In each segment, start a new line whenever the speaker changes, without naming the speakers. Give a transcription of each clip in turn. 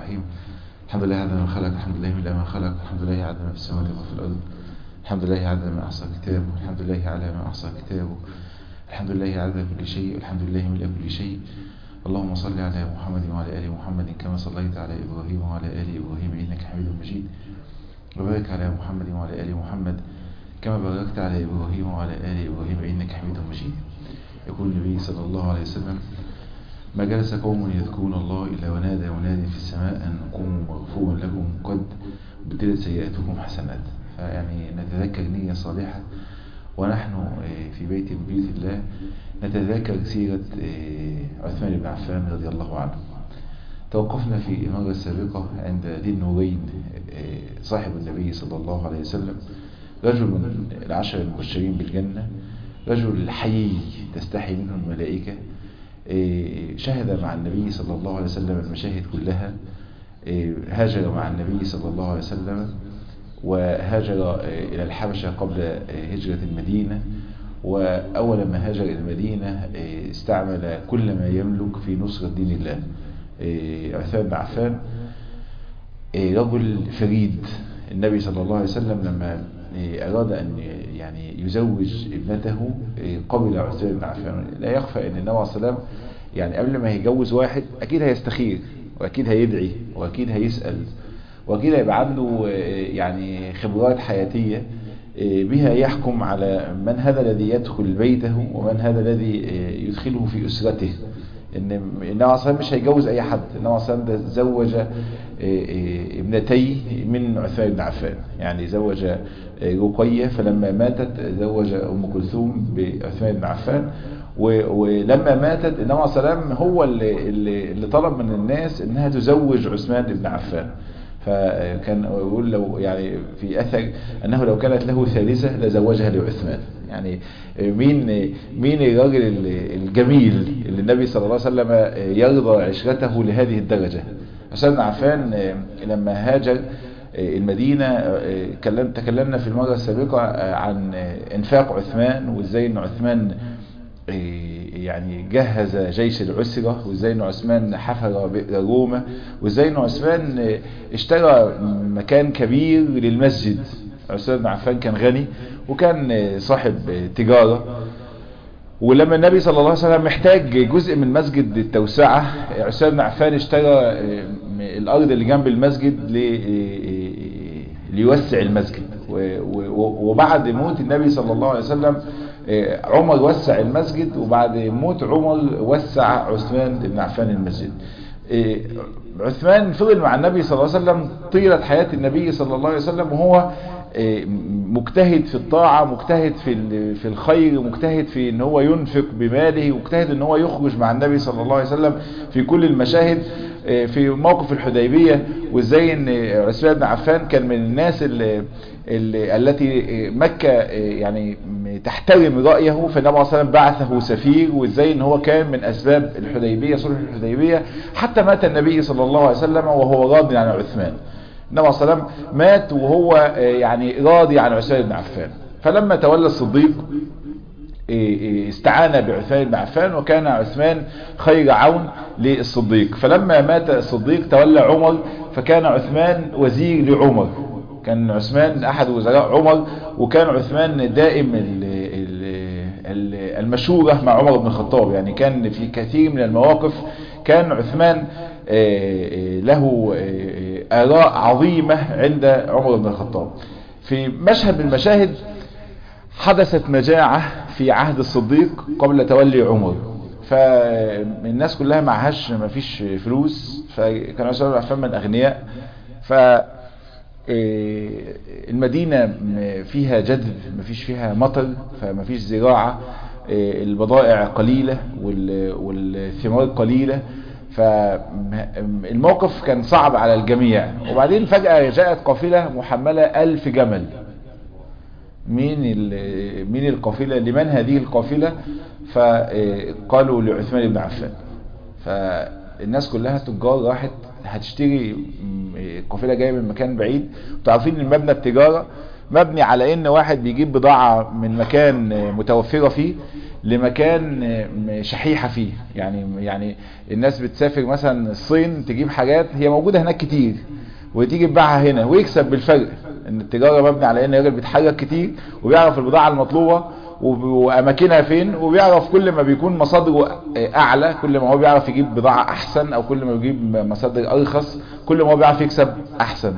الرحيم الحمد لله عدد ما خلق الحمد لله من ما خلق الحمد لله عدد ما في السماوات وما في الأرض الحمد لله عدد ما أحصى كتابه الحمد لله على ما أحصى كتابه الحمد لله عدد كل شيء الحمد لله ملء كل شيء اللهم صل على محمد وعلى آل محمد كما صليت على إبراهيم وعلى آل إبراهيم إنك حميد مجيد وبارك على محمد وعلى آل محمد كما باركت على إبراهيم وعلى آل إبراهيم إنك حميد مجيد يقول النبي صلى الله عليه وسلم ما جلس قوم يذكرون الله إلا ونادى مناد في السماء أن قوموا مغفورا لكم قد بدلت سيئاتكم حسنات فيعني نتذكر نية صالحة ونحن في بيت من بيوت الله نتذكر سيرة عثمان بن عفان رضي الله عنه توقفنا في المرة السابقة عند ذي النورين صاحب النبي صلى الله عليه وسلم رجل من العشر المبشرين بالجنة رجل حيي تستحي منه الملائكة شهد مع النبي صلى الله عليه وسلم المشاهد كلها هاجر مع النبي صلى الله عليه وسلم وهاجر إلى الحبشة قبل هجرة المدينة وأول ما هاجر إلى المدينة استعمل كل ما يملك في نصرة دين الله عثمان بن عفان رجل فريد النبي صلى الله عليه وسلم لما أراد أن يعني يزوج ابنته قبل عثمان بن عفان لا يخفى أن النبي عليه السلام يعني قبل ما يجوز واحد أكيد هيستخير وأكيد هيدعي وأكيد هيسأل وأكيد هيبقى عنده يعني خبرات حياتية بها يحكم على من هذا الذي يدخل بيته ومن هذا الذي يدخله في أسرته ان النبي عليه الصلاه مش هيجوز اي حد النبي عليه الصلاه زوج ابنتي من عثمان بن عفان يعني زوج رقيه فلما ماتت زوج ام كلثوم بعثمان بن عفان ولما ماتت النبي عليه الصلاه هو اللي, اللي طلب من الناس انها تزوج عثمان بن عفان فكان يقول لو يعني في اثر انه لو كانت له ثالثه لزوجها لعثمان يعني مين مين الراجل الجميل اللي النبي صلى الله عليه وسلم يرضى عشرته لهذه الدرجه عثمان بن عفان لما هاجر المدينة تكلمنا في المرة السابقة عن انفاق عثمان وازاي ان عثمان يعني جهز جيش العسرة وازاي ان عثمان حفر بئر روما وازاي ان عثمان اشترى مكان كبير للمسجد عثمان بن عفان كان غني وكان صاحب تجارة ولما النبي صلى الله عليه وسلم محتاج جزء من مسجد التوسعة عثمان بن عفان اشترى الارض اللي جنب المسجد ليوسع المسجد وبعد موت النبي صلى الله عليه وسلم عمر وسع المسجد وبعد موت عمر وسع عثمان بن عفان المسجد عثمان فضل مع النبي صلى الله عليه وسلم طيلة حياة النبي صلى الله عليه وسلم وهو مجتهد في الطاعة مجتهد في في الخير مجتهد في ان هو ينفق بماله مجتهد ان هو يخرج مع النبي صلى الله عليه وسلم في كل المشاهد في موقف الحديبية وازاي ان عثمان بن عفان كان من الناس اللي التي مكة يعني تحترم رأيه فالنبي صلى الله عليه وسلم بعثه سفير وازاي ان هو كان من اسباب الحديبية صلح الحديبية حتى مات النبي صلى الله عليه وسلم وهو راضي عن عثمان النبي صلى الله عليه وسلم مات وهو يعني راضي عن عثمان بن عفان فلما تولى الصديق استعان بعثمان بن عفان وكان عثمان خير عون للصديق فلما مات الصديق تولى عمر فكان عثمان وزير لعمر كان عثمان احد وزراء عمر وكان عثمان دائم المشورة مع عمر بن الخطاب يعني كان في كثير من المواقف كان عثمان له آراء عظيمة عند عمر بن الخطاب في مشهد من المشاهد حدثت مجاعة في عهد الصديق قبل تولي عمر فالناس كلها معهاش ما فيش فلوس فكان عثمان بن عفان من أغنياء ف المدينة فيها جذب ما فيش فيها مطر فما فيش زراعة البضائع قليلة والثمار قليلة فالموقف كان صعب على الجميع وبعدين فجأة جاءت قافلة محملة ألف جمل مين مين القافلة لمن هذه القافلة فقالوا لعثمان بن عفان فالناس كلها تجار راحت هتشتري قافلة جاية من مكان بعيد وتعرفين ان مبنى التجارة مبني على ان واحد بيجيب بضاعة من مكان متوفرة فيه لمكان شحيحة فيه يعني يعني الناس بتسافر مثلا الصين تجيب حاجات هي موجودة هناك كتير وتيجي تبيعها هنا ويكسب بالفرق ان التجارة مبني على ان الراجل بيتحرك كتير وبيعرف البضاعة المطلوبة واماكنها فين وبيعرف كل ما بيكون مصادره اعلى كل ما هو بيعرف يجيب بضاعة احسن او كل ما بيجيب مصادر ارخص كل ما هو بيعرف يكسب احسن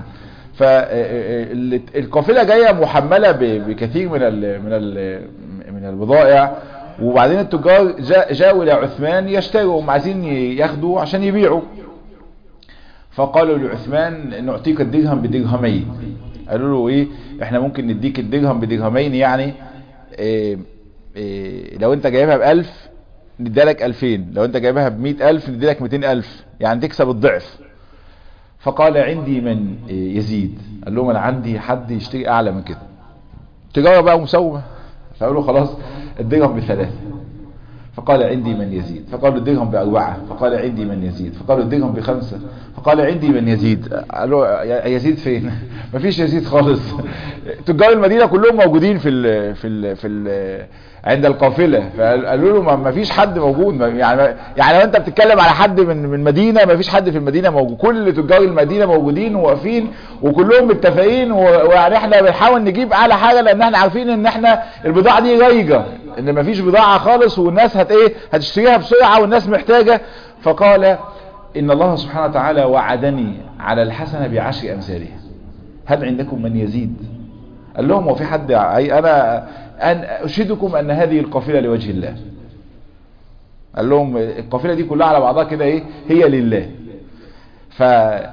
فالقافلة جاية محملة بكثير من ال من ال من البضائع وبعدين التجار جاءوا الى عثمان يشتروا هم عايزين ياخدوا عشان يبيعوا فقالوا لعثمان نعطيك الدرهم بدرهمين قالوا له ايه احنا ممكن نديك الدرهم بدرهمين يعني إيه إيه لو انت جايبها بألف نديلك ألفين لو انت جايبها بمئة ألف نديلك مئتين ألف يعني تكسب الضعف فقال عندي من يزيد قال لهم انا عندي حد يشتري اعلى من كده تجارة بقى مسومة فقالوا خلاص الدرهم بثلاثة فقال عندي من يزيد فقالوا الدرهم بأربعة فقال عندي من يزيد فقالوا الدرهم بخمسة فقال عندي من يزيد قالوا يزيد فين مفيش يزيد خالص تجار المدينة كلهم موجودين في ال في ال في ال عند القافلة فقالوا له ما فيش حد موجود يعني يعني لو انت بتتكلم على حد من من مدينة ما فيش حد في المدينة موجود كل تجار المدينة موجودين وواقفين وكلهم متفقين ويعني احنا بنحاول نجيب اعلى حاجة لان احنا عارفين ان احنا البضاعة دي رايجة ان ما فيش بضاعة خالص والناس هت ايه هتشتريها بسرعة والناس محتاجة فقال ان الله سبحانه وتعالى وعدني على الحسنة بعشر امثالها هل عندكم من يزيد قال لهم وفي حد انا أن أشهدكم أن هذه القافلة لوجه الله قال لهم القافلة دي كلها على بعضها كده إيه هي لله ف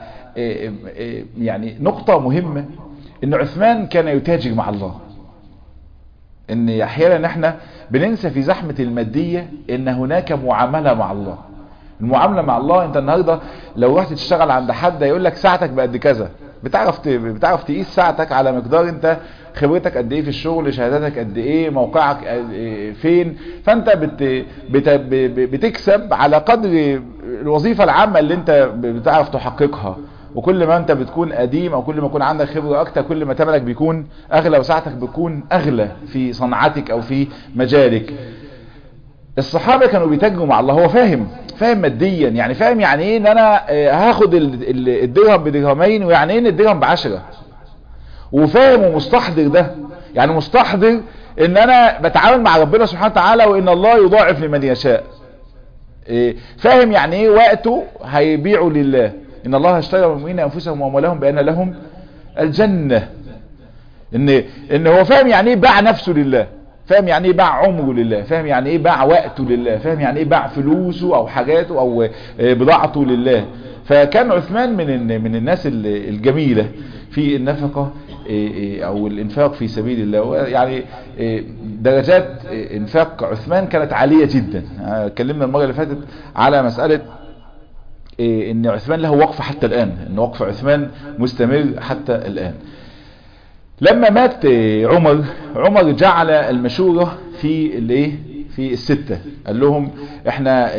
يعني نقطة مهمة ان عثمان كان يتاجر مع الله ان احيانا احنا بننسى في زحمة المادية ان هناك معاملة مع الله المعاملة مع الله انت النهاردة لو رحت تشتغل عند حد يقول لك ساعتك بقد كذا بتعرف بتعرف تقيس ساعتك على مقدار انت خبرتك قد ايه في الشغل شهاداتك قد ايه موقعك فين فانت بت بت بتكسب على قدر الوظيفة العامة اللي انت بتعرف تحققها وكل ما انت بتكون قديم او كل ما يكون عندك خبرة اكتر كل ما تملك بيكون اغلى وساعتك بيكون اغلى في صنعتك او في مجالك الصحابة كانوا بيتاجروا مع الله هو فاهم فاهم ماديا يعني فاهم يعني ايه ان انا هاخد الدرهم بدرهمين ويعني ايه ان الدرهم بعشرة وفاهم ومستحضر ده يعني مستحضر ان انا بتعامل مع ربنا سبحانه وتعالى وان الله يضاعف لمن يشاء فاهم يعني ايه وقته هيبيعوا لله ان الله اشترى من المؤمنين انفسهم واموالهم بان لهم الجنة ان ان هو فاهم يعني ايه باع نفسه لله فاهم يعني ايه باع عمره لله فاهم يعني ايه باع وقته لله فاهم يعني ايه باع فلوسه او حاجاته او بضاعته لله فكان عثمان من من الناس الجميلة في النفقة او الانفاق في سبيل الله يعني درجات انفاق عثمان كانت عالية جدا اتكلمنا المرة اللي فاتت على مسألة ان عثمان له وقف حتى الان ان وقف عثمان مستمر حتى الان لما مات عمر عمر جعل المشورة في الايه في الستة قال لهم احنا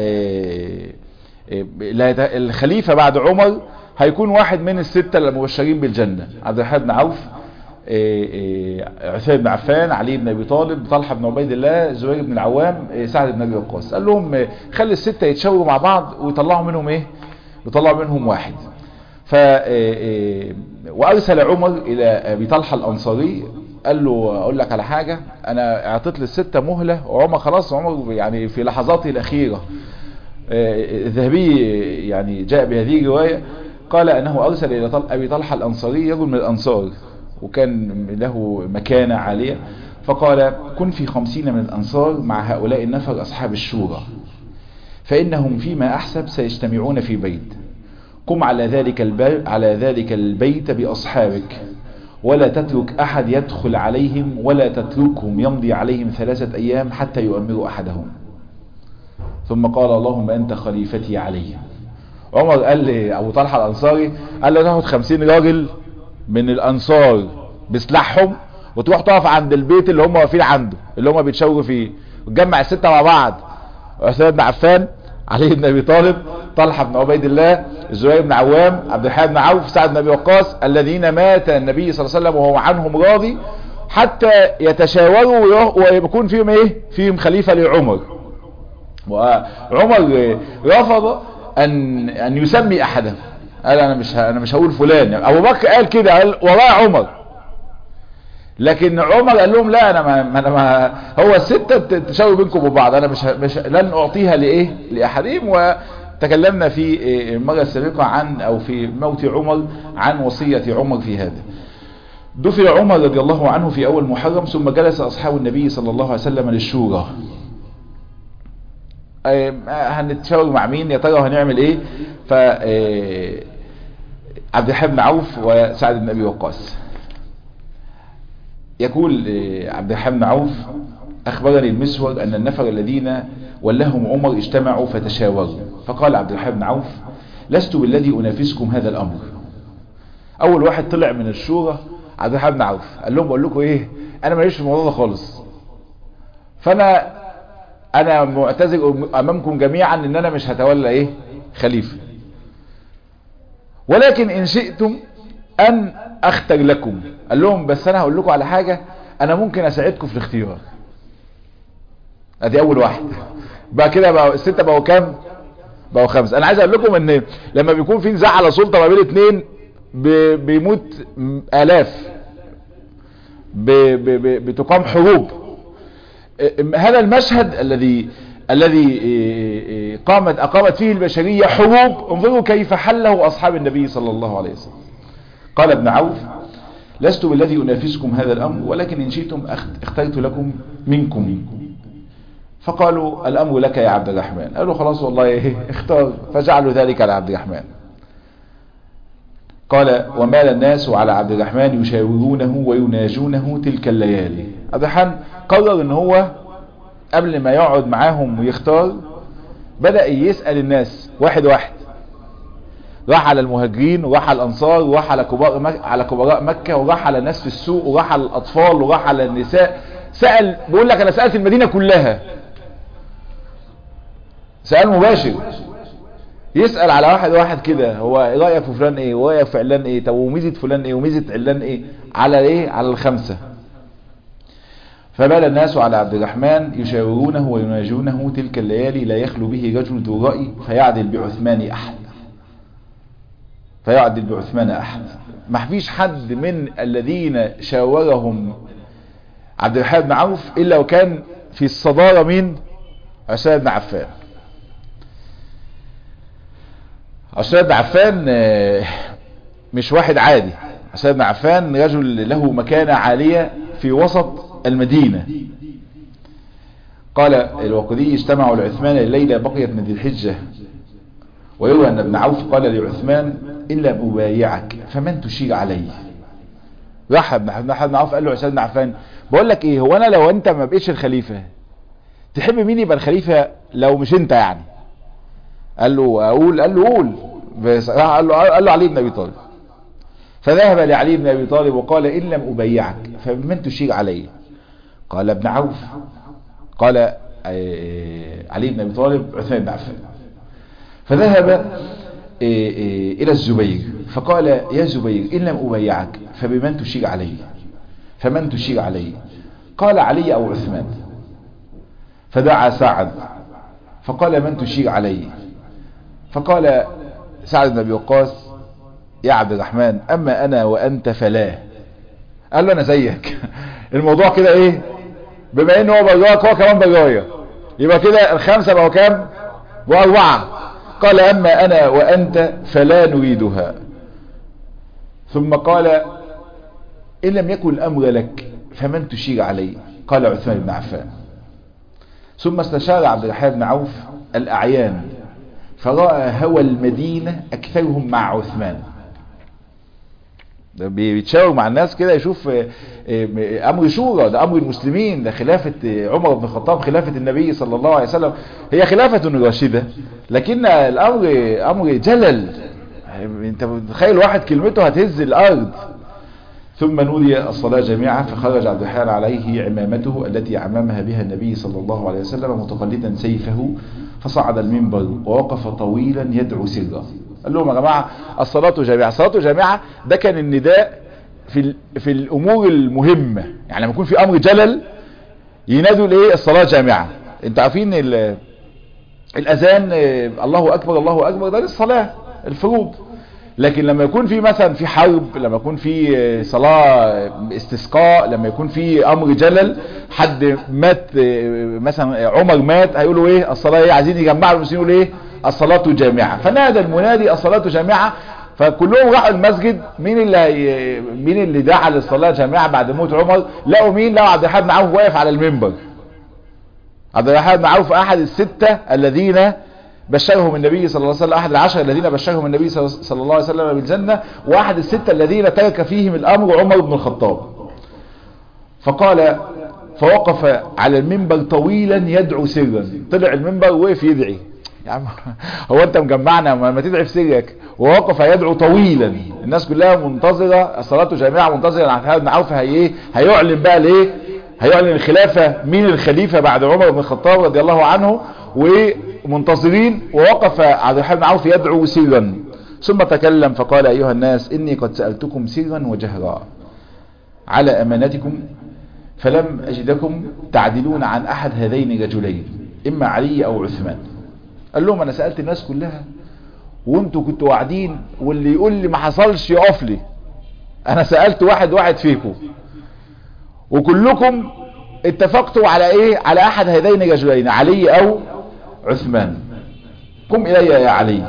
الخليفة بعد عمر هيكون واحد من الستة المبشرين بالجنة عبد الرحمن بن عوف عثمان بن عفان علي بن ابي طالب طلحه بن عبيد الله زبير بن العوام سعد بن ابي وقاص قال لهم خلي الستة يتشاوروا مع بعض ويطلعوا منهم ايه يطلعوا منهم واحد ف وارسل عمر الى ابي طلحه الانصاري قال له اقول لك على حاجة انا اعطيت للستة مهلة وعمر خلاص عمر يعني في لحظاته الاخيرة الذهبي يعني جاء بهذه الرواية قال انه ارسل الى طل... ابي طلحة الانصاري رجل من الانصار وكان له مكانة عالية فقال كن في خمسين من الانصار مع هؤلاء النفر اصحاب الشورى فانهم فيما احسب سيجتمعون في بيت قم على ذلك البيت على ذلك البيت باصحابك ولا تترك احد يدخل عليهم ولا تتركهم يمضي عليهم ثلاثة ايام حتى يؤمروا احدهم ثم قال اللهم انت خليفتي عليهم عمر قال لابو طلحة الانصاري قال له تاخد خمسين راجل من الانصار بسلاحهم وتروح تقف عند البيت اللي هم واقفين عنده اللي هم بيتشاوروا فيه وتجمع الستة مع بعض عثمان بن عفان علي بن ابي طالب طلحة بن عبيد الله الزبير بن عوام عبد الحليم بن عوف سعد بن ابي وقاص الذين مات النبي صلى الله عليه وسلم وهو عنهم راضي حتى يتشاوروا ويكون فيهم ايه فيهم خليفة لعمر وعمر رفض ان ان يسمي احدا قال انا مش انا مش هقول فلان ابو بكر قال كده قال وراء عمر لكن عمر قال لهم لا انا ما, أنا ما هو الستة تشاور بينكم وبعض انا مش, مش لن اعطيها لايه لاحدهم وتكلمنا في المرة السابقة عن او في موت عمر عن وصية عمر في هذا دفن عمر رضي الله عنه في اول محرم ثم جلس اصحاب النبي صلى الله عليه وسلم للشورى هنتشاور مع مين يا ترى هنعمل ايه ف عبد الحليم بن عوف وسعد بن ابي وقاص يقول عبد الحليم بن عوف اخبرني المسور ان النفر الذين ولهم عمر اجتمعوا فتشاوروا فقال عبد الحليم بن عوف لست بالذي انافسكم هذا الامر اول واحد طلع من الشورى عبد الحليم بن عوف قال لهم بقول لكم ايه انا ماليش في الموضوع ده خالص فانا انا معتذر امامكم جميعا ان انا مش هتولى ايه خليفة ولكن ان شئتم ان اختر لكم قال لهم بس انا هقول لكم على حاجة انا ممكن اساعدكم في الاختيار ادي اول واحد بقى كده بقى الستة بقوا كام بقوا خمسة انا عايز اقول لكم ان لما بيكون في نزاع على سلطة ما بين اتنين بيموت الاف بتقام حروب هذا المشهد الذي الذي قامت اقامت فيه البشرية حروب انظروا كيف حله اصحاب النبي صلى الله عليه وسلم قال ابن عوف لست بالذي انافسكم هذا الامر ولكن ان شئتم اخترت لكم منكم فقالوا الامر لك يا عبد الرحمن قالوا خلاص والله ايه اختار فجعلوا ذلك على عبد الرحمن قال ومال الناس على عبد الرحمن يشاورونه ويناجونه تلك الليالي عبد الرحمن قرر ان هو قبل ما يقعد معاهم ويختار بدأ يسأل الناس واحد واحد راح على المهاجرين وراح على الانصار وراح على كبار مك... على كبراء مكة وراح على الناس في السوق وراح على الاطفال وراح على النساء سأل بيقول لك انا سألت المدينة كلها سؤال مباشر يسأل على واحد واحد كده هو رأيك في فلان ايه ورأيك في علان ايه طب وميزة فلان ايه وميزة علان ايه على ايه على الخمسة فبال الناس على عبد الرحمن يشاورونه ويناجونه تلك الليالي لا يخلو به رجل ذو رأي فيعدل بعثمان احد فيعدل بعثمان احد ما فيش حد من الذين شاورهم عبد الرحمن بن عوف الا وكان في الصدارة مين عثمان بن عفان عثمان بن عفان مش واحد عادي عثمان بن عفان رجل له مكانة عالية في وسط المدينة قال الوقدي اجتمعوا لعثمان الليلة بقيت من ذي الحجة ويروى أن ابن عوف قال لعثمان إلا أبايعك فمن تشير علي راح ابن عوف قال له عثمان بن عفان بقول لك ايه هو انا لو انت ما بقيتش الخليفة تحب مين يبقى الخليفة لو مش انت يعني قال له اقول قال له قول قال له قال له علي بن ابي طالب فذهب لعلي بن ابي طالب وقال ان لم ابيعك فمن تشير علي قال ابن عوف قال علي بن ابي طالب عثمان بن عفان فذهب الى الزبير فقال يا زبير ان لم ابيعك فبمن تشير علي فمن تشير علي قال علي او عثمان فدعا سعد فقال من تشير علي فقال سعد بن ابي وقاص يا عبد الرحمن اما انا وانت فلا قال له انا زيك الموضوع كده ايه بما ان هو براك هو كمان برايا يبقى كده الخمسة بقوا كام واربعة قال اما انا وانت فلا نريدها ثم قال ان لم يكن الامر لك فمن تشير علي قال عثمان بن عفان ثم استشار عبد الرحمن بن عوف الاعيان فرأى هوى المدينة أكثرهم مع عثمان ده بيتشاور مع الناس كده يشوف أمر شورى ده أمر المسلمين ده خلافة عمر بن الخطاب خلافة النبي صلى الله عليه وسلم هي خلافة راشدة لكن الأمر أمر جلل انت متخيل واحد كلمته هتهز الأرض ثم نودي الصلاة جميعا فخرج عبد الرحمن عليه عمامته التي عممها بها النبي صلى الله عليه وسلم متقلدا سيفه فصعد المنبر ووقف طويلا يدعو سرا قال لهم يا جماعة الصلاة جامعة الصلاة جامعة ده كان النداء في, في الأمور المهمة يعني لما يكون في أمر جلل ينادوا الايه الصلاة جامعة انت عارفين الأذان الله أكبر الله أكبر ده للصلاة الفروض لكن لما يكون في مثلا في حرب لما يكون في صلاة استسقاء لما يكون في امر جلل حد مات مثلا عمر مات هيقولوا ايه الصلاة ايه عايزين يجمعوا المسلمين يقولوا ايه الصلاة جامعة فنادى المنادي الصلاة جامعة فكلهم راحوا المسجد مين اللي هي مين اللي دعا للصلاة جامعة بعد موت عمر لقوا مين لقوا عبد الرحمن بن عوف واقف على المنبر عبد الرحمن بن عوف احد الستة الذين بشرهم النبي صلى الله عليه وسلم احد العشر الذين بشرهم النبي صلى الله عليه وسلم بالجنة واحد الستة الذين ترك فيهم الامر عمر بن الخطاب فقال فوقف على المنبر طويلا يدعو سرا طلع المنبر وقف يدعي يا عم هو انت مجمعنا ما تدعي في سرك ووقف يدعو طويلا الناس كلها منتظرة الصلاة جامعة منتظرة عن بن عوف هي هيعلن بقى ليه هيعلن الخلافة مين الخليفة بعد عمر بن الخطاب رضي الله عنه ومنتظرين ووقف عبد الرحمن بن عوف يدعو سرا ثم تكلم فقال أيها الناس إني قد سألتكم سرا وجهرا على أمانتكم فلم أجدكم تعدلون عن أحد هذين الرجلين إما علي أو عثمان قال لهم أنا سألت الناس كلها وانتوا كنتوا قاعدين واللي يقول لي ما حصلش يقف لي أنا سألت واحد واحد فيكم وكلكم اتفقتوا على ايه على احد هذين الرجلين علي او عثمان قم الي يا علي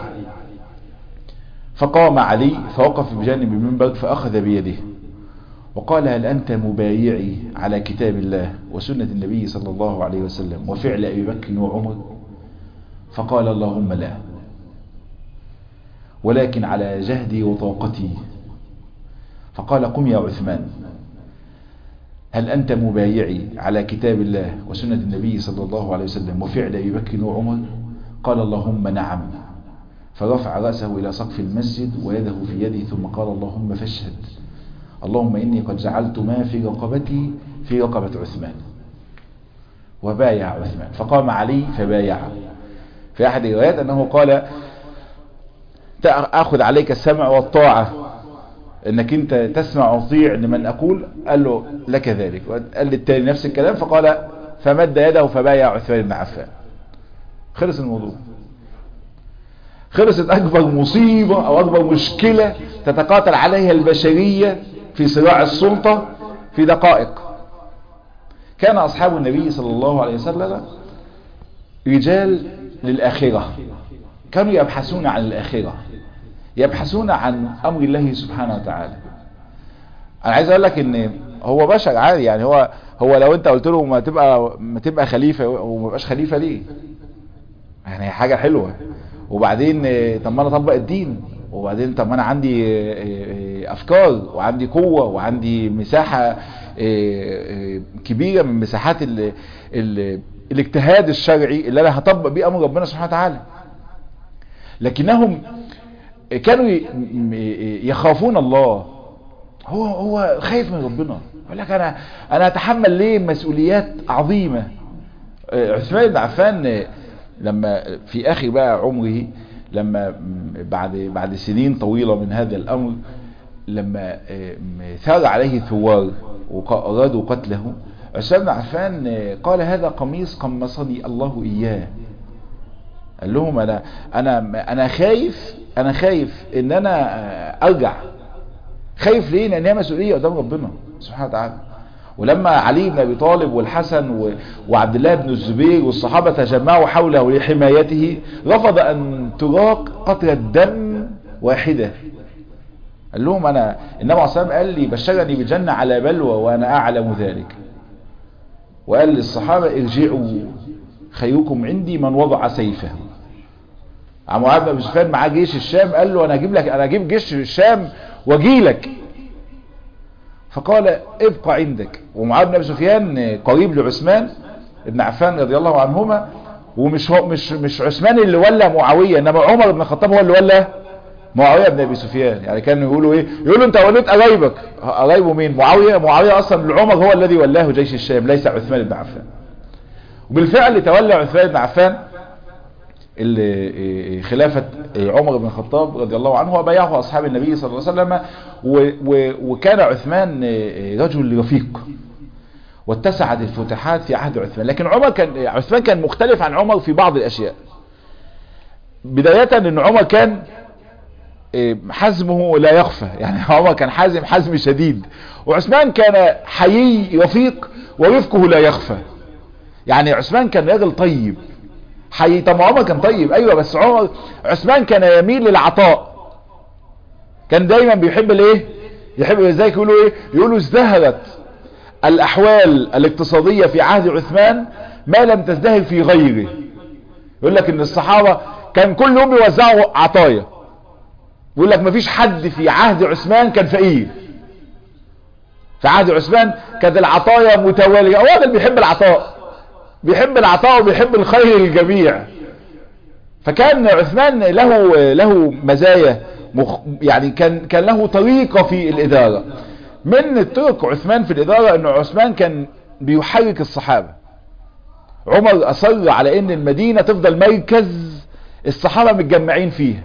فقام علي فوقف بجانب المنبر فاخذ بيده وقال هل انت مبايعي على كتاب الله وسنة النبي صلى الله عليه وسلم وفعل ابي بكر وعمر فقال اللهم لا ولكن على جهدي وطاقتي فقال قم يا عثمان هل أنت مبايعي على كتاب الله وسنة النبي صلى الله عليه وسلم وفعل أبي بكر وعمر قال اللهم نعم فرفع رأسه إلى سقف المسجد ويده في يده ثم قال اللهم فاشهد اللهم إني قد جعلت ما في رقبتي في رقبة عثمان وبايع عثمان فقام علي فبايع في أحد الروايات أنه قال تأخذ عليك السمع والطاعة انك انت تسمع وتطيع لمن اقول قال له لك ذلك قال للتالي نفس الكلام فقال فمد يده فبايع عثمان بن عفان خلص الموضوع خلصت اكبر مصيبة او اكبر مشكلة تتقاتل عليها البشرية في صراع السلطة في دقائق كان اصحاب النبي صلى الله عليه وسلم رجال للاخرة كانوا يبحثون عن الاخره يبحثون عن امر الله سبحانه وتعالى انا عايز اقول لك ان هو بشر عادي يعني هو هو لو انت قلت له ما تبقى ما تبقى خليفه وما يبقاش خليفه ليه يعني حاجه حلوه وبعدين طب ما انا اطبق الدين وبعدين طب ما انا عندي افكار وعندي قوه وعندي مساحه كبيره من مساحات ال ال الاجتهاد الشرعي اللي انا هطبق بيه امر ربنا سبحانه وتعالى لكنهم كانوا يخافون الله هو هو خايف من ربنا يقول لك انا انا اتحمل ليه مسؤوليات عظيمه عثمان بن عفان لما في اخر بقى عمره لما بعد بعد سنين طويله من هذا الامر لما ثار عليه ثوار وارادوا قتله عثمان بن عفان قال هذا قميص قمصني الله اياه قال لهم انا انا انا خايف انا خايف ان انا ارجع خايف ليه لان هي مسؤوليه قدام ربنا سبحانه وتعالى ولما علي بن ابي طالب والحسن و... وعبد الله بن الزبير والصحابه تجمعوا حوله لحمايته رفض ان تراق قطره دم واحده قال لهم انا النبي عليه الصلاه قال لي بشرني بالجنه على بلوى وانا اعلم ذلك وقال للصحابه ارجعوا خيركم عندي من وضع سيفه عم معاذ بن سفيان معاه جيش الشام قال له انا اجيب لك انا اجيب جيش الشام واجي لك فقال ابقى عندك ومعاذ بن سفيان قريب لعثمان ابن عفان رضي الله عنهما ومش هو مش مش عثمان اللي ولى معاويه انما عمر بن الخطاب هو اللي ولى معاويه بن ابي سفيان يعني كانوا يقولوا ايه يقولوا انت وليت قرايبك قرايبه مين معاويه معاويه اصلا لعمر هو الذي ولاه جيش الشام ليس عثمان بن عفان وبالفعل تولى عثمان بن عفان اللي خلافة عمر بن الخطاب رضي الله عنه وبايعه أصحاب النبي صلى الله عليه وسلم وكان عثمان رجل رفيق واتسعت الفتوحات في عهد عثمان لكن عمر كان عثمان كان مختلف عن عمر في بعض الأشياء بداية ان عمر كان حزمه لا يخفى يعني عمر كان حازم حزم شديد وعثمان كان حيي رفيق ورفقه لا يخفى يعني عثمان كان راجل طيب حي طب عمر كان طيب ايوه بس عمر عثمان كان يميل للعطاء كان دايما بيحب الايه يحب ازاي يقولوا ايه يقولوا ازدهرت الاحوال الاقتصادية في عهد عثمان ما لم تزدهر في غيره يقول لك ان الصحابة كان كل يوم بيوزعوا عطايا يقول لك مفيش حد في عهد عثمان كان فقير في عهد عثمان كانت العطايا متوالية هو اللي بيحب العطاء بيحب العطاء وبيحب الخير للجميع فكان عثمان له له مزايا مخ يعني كان كان له طريقة في الإدارة من طرق عثمان في الإدارة أن عثمان كان بيحرك الصحابة عمر أصر على أن المدينة تفضل مركز الصحابة متجمعين فيها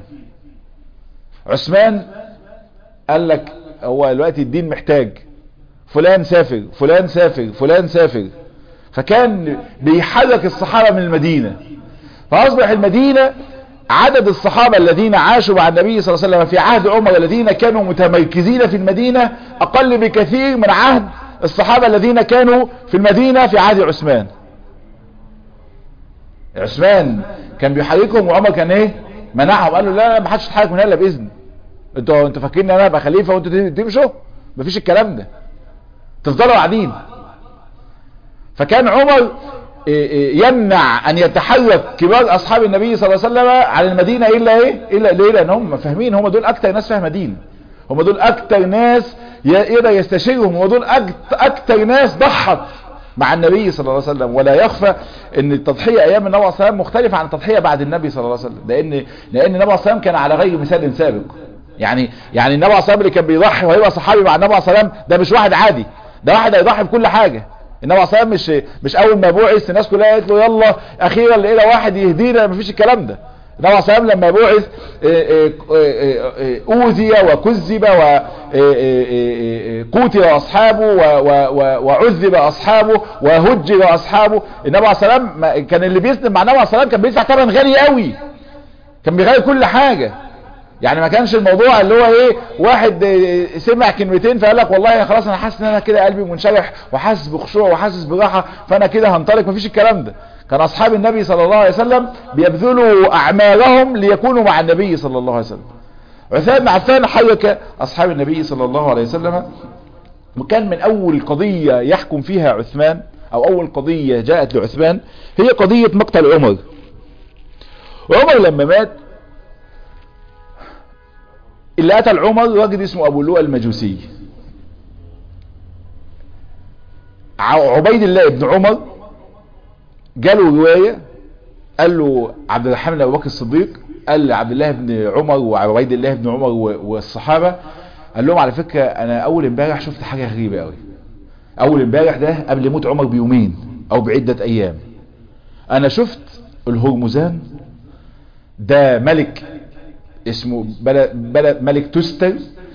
عثمان قال لك هو دلوقتي الدين محتاج فلان سافر فلان سافر فلان سافر فكان بيحرك الصحابة من المدينة فأصبح المدينة عدد الصحابة الذين عاشوا مع النبي صلى الله عليه وسلم في عهد عمر الذين كانوا متمركزين في المدينة أقل بكثير من عهد الصحابة الذين كانوا في المدينة في عهد عثمان عثمان كان بيحركهم وعمر كان ايه منعهم قال له لا لا ما حدش يتحرك من هنا باذن انتوا انتوا فاكرين ان انا ابقى خليفه وانتوا تمشوا مفيش الكلام ده تفضلوا قاعدين فكان عمر يمنع ان يتحرك كبار اصحاب النبي صلى الله عليه وسلم على المدينة الا ايه الا ليه لان هم فاهمين هم دول اكتر ناس فاهمه دين هم دول اكتر ناس يقدر يستشيرهم هم دول اكتر ناس ضحت مع النبي صلى الله عليه وسلم ولا يخفى ان التضحية ايام النبي صلى الله عليه وسلم مختلفة عن التضحية بعد النبي صلى الله عليه وسلم لان لان النبي صلى الله عليه وسلم كان على غير مثال سابق يعني يعني النبي صلى الله عليه وسلم اللي كان بيضحي وهيبقى صحابي مع النبي صلى الله عليه وسلم ده مش واحد عادي ده واحد هيضحي بكل حاجة النبي صلى الله عليه وسلم مش مش اول ما بعث الناس كلها قالت له يلا اخيرا لقينا واحد يهدينا مفيش الكلام ده النبي صلى الله عليه وسلم لما بعث اوذي وكذب وقوتل اصحابه وعذب اصحابه وهجر اصحابه النبي صلى الله عليه وسلم كان اللي بيسلم مع النبي صلى الله عليه وسلم كان بيدفع ثمن غالي قوي كان بيغير كل حاجه يعني ما كانش الموضوع اللي هو ايه واحد سمع كلمتين فقال لك والله خلاص انا حاسس ان انا كده قلبي منشرح وحاسس بخشوع وحاسس براحه فانا كده هنطلق مفيش الكلام ده كان اصحاب النبي صلى الله عليه وسلم بيبذلوا اعمالهم ليكونوا مع النبي صلى الله عليه وسلم عثمان بن عفان حرك اصحاب النبي صلى الله عليه وسلم وكان من اول قضية يحكم فيها عثمان او اول قضية جاءت لعثمان هي قضية مقتل عمر وعمر لما مات اللي قتل عمر راجل اسمه ابو اللؤى المجوسي عبيد الله ابن عمر جاله رواية قال له عبد الرحمن ابو بكر الصديق قال لعبد الله بن عمر وعبيد الله بن عمر والصحابة قال لهم على فكرة انا اول امبارح شفت حاجة غريبة قوي اول امبارح ده قبل موت عمر بيومين او بعدة ايام انا شفت الهرمزان ده ملك اسمه بلد, بلد ملك تستر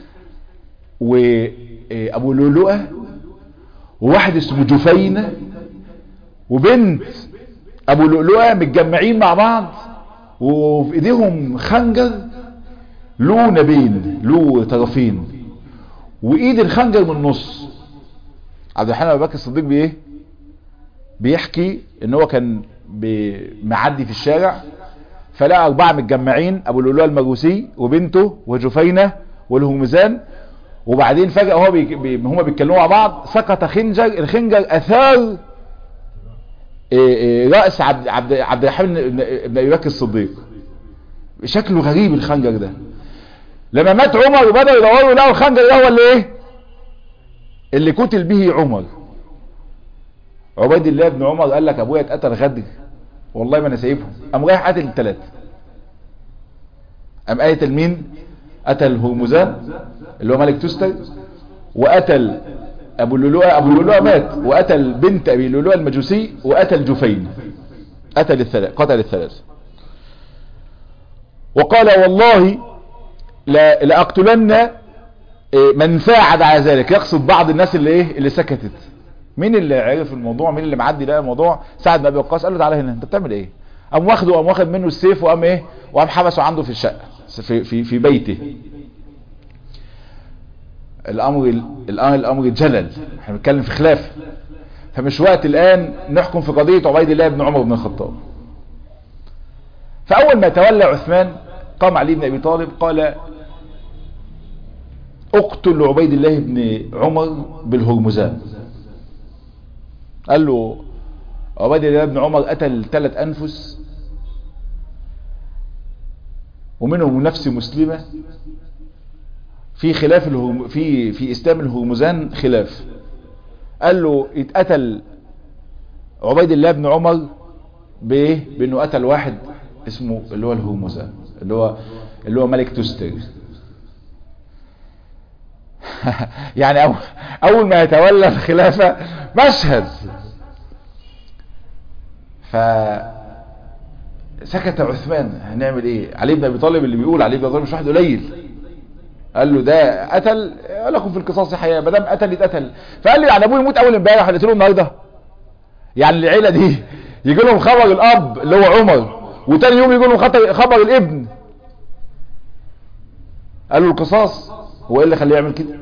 وابو لؤلؤة وواحد اسمه جفينة وبنت ابو لؤلؤة متجمعين مع بعض وفي ايديهم خنجر له نبين له طرفين وايد الخنجر من النص عبد الرحمن ابو بكر الصديق بايه بيحكي ان هو كان معدي في الشارع فلقى اربعة متجمعين ابو لؤلؤة المجوسي وبنته وجفينة والهمزان وبعدين فجأة هو بي... بي... هما بيتكلموا مع بعض سقط خنجر الخنجر اثار إيه إيه رأس عبد عبد عبد الرحمن بن ابي بكر الصديق شكله غريب الخنجر ده لما مات عمر وبدأوا يدوروا لقوا الخنجر ده هو اللي ايه اللي قتل به عمر عبيد الله بن عمر قال لك ابويا اتقتل غدر والله ما انا سايبهم قام رايح قتل الثلاثه قام قتل مين قتل هرمزان اللي هو ملك تستر وقتل ابو اللؤلؤه ابو اللؤلؤه مات وقتل بنت ابي اللؤلؤه المجوسي وقتل جفين قتل الثلاث قتل الثلاث
وقال والله لا لأقتلن من ساعد على ذلك يقصد بعض الناس اللي ايه اللي سكتت مين اللي عرف الموضوع مين اللي معدي لقى الموضوع سعد بن ابي وقاص قال له تعالى هنا انت بتعمل ايه قام واخده قام واخد منه السيف وقام ايه وقام حبسه عنده في الشقه في في في بيته الامر الان الامر جلل احنا بنتكلم في خلاف فمش وقت الان نحكم في قضيه عبيد الله بن عمر بن الخطاب فاول ما تولى عثمان قام علي بن ابي طالب قال اقتل عبيد الله بن عمر بالهرمزان قال له عبيد الله بن عمر قتل ثلاث انفس ومنهم نفس مسلمة في خلاف الهرم في في اسلام الهرمزان خلاف قال له اتقتل عبيد الله بن عمر بايه بانه قتل واحد اسمه اللي هو الهرمزان اللي هو اللي هو ملك تستر يعني أول, اول ما يتولى الخلافة مشهد ف سكت عثمان هنعمل ايه علي بن ابي طالب اللي بيقول علي بن ابي طالب مش واحد قليل قال له ده قتل لكم في القصاص حياه ما دام قتل يتقتل فقال لي يعني ابوه يموت اول امبارح قلت له النهارده يعني العيله دي يجي لهم خبر الاب اللي هو عمر وتاني يوم يجي لهم خبر الابن قال له القصاص هو ايه اللي خليه يعمل كده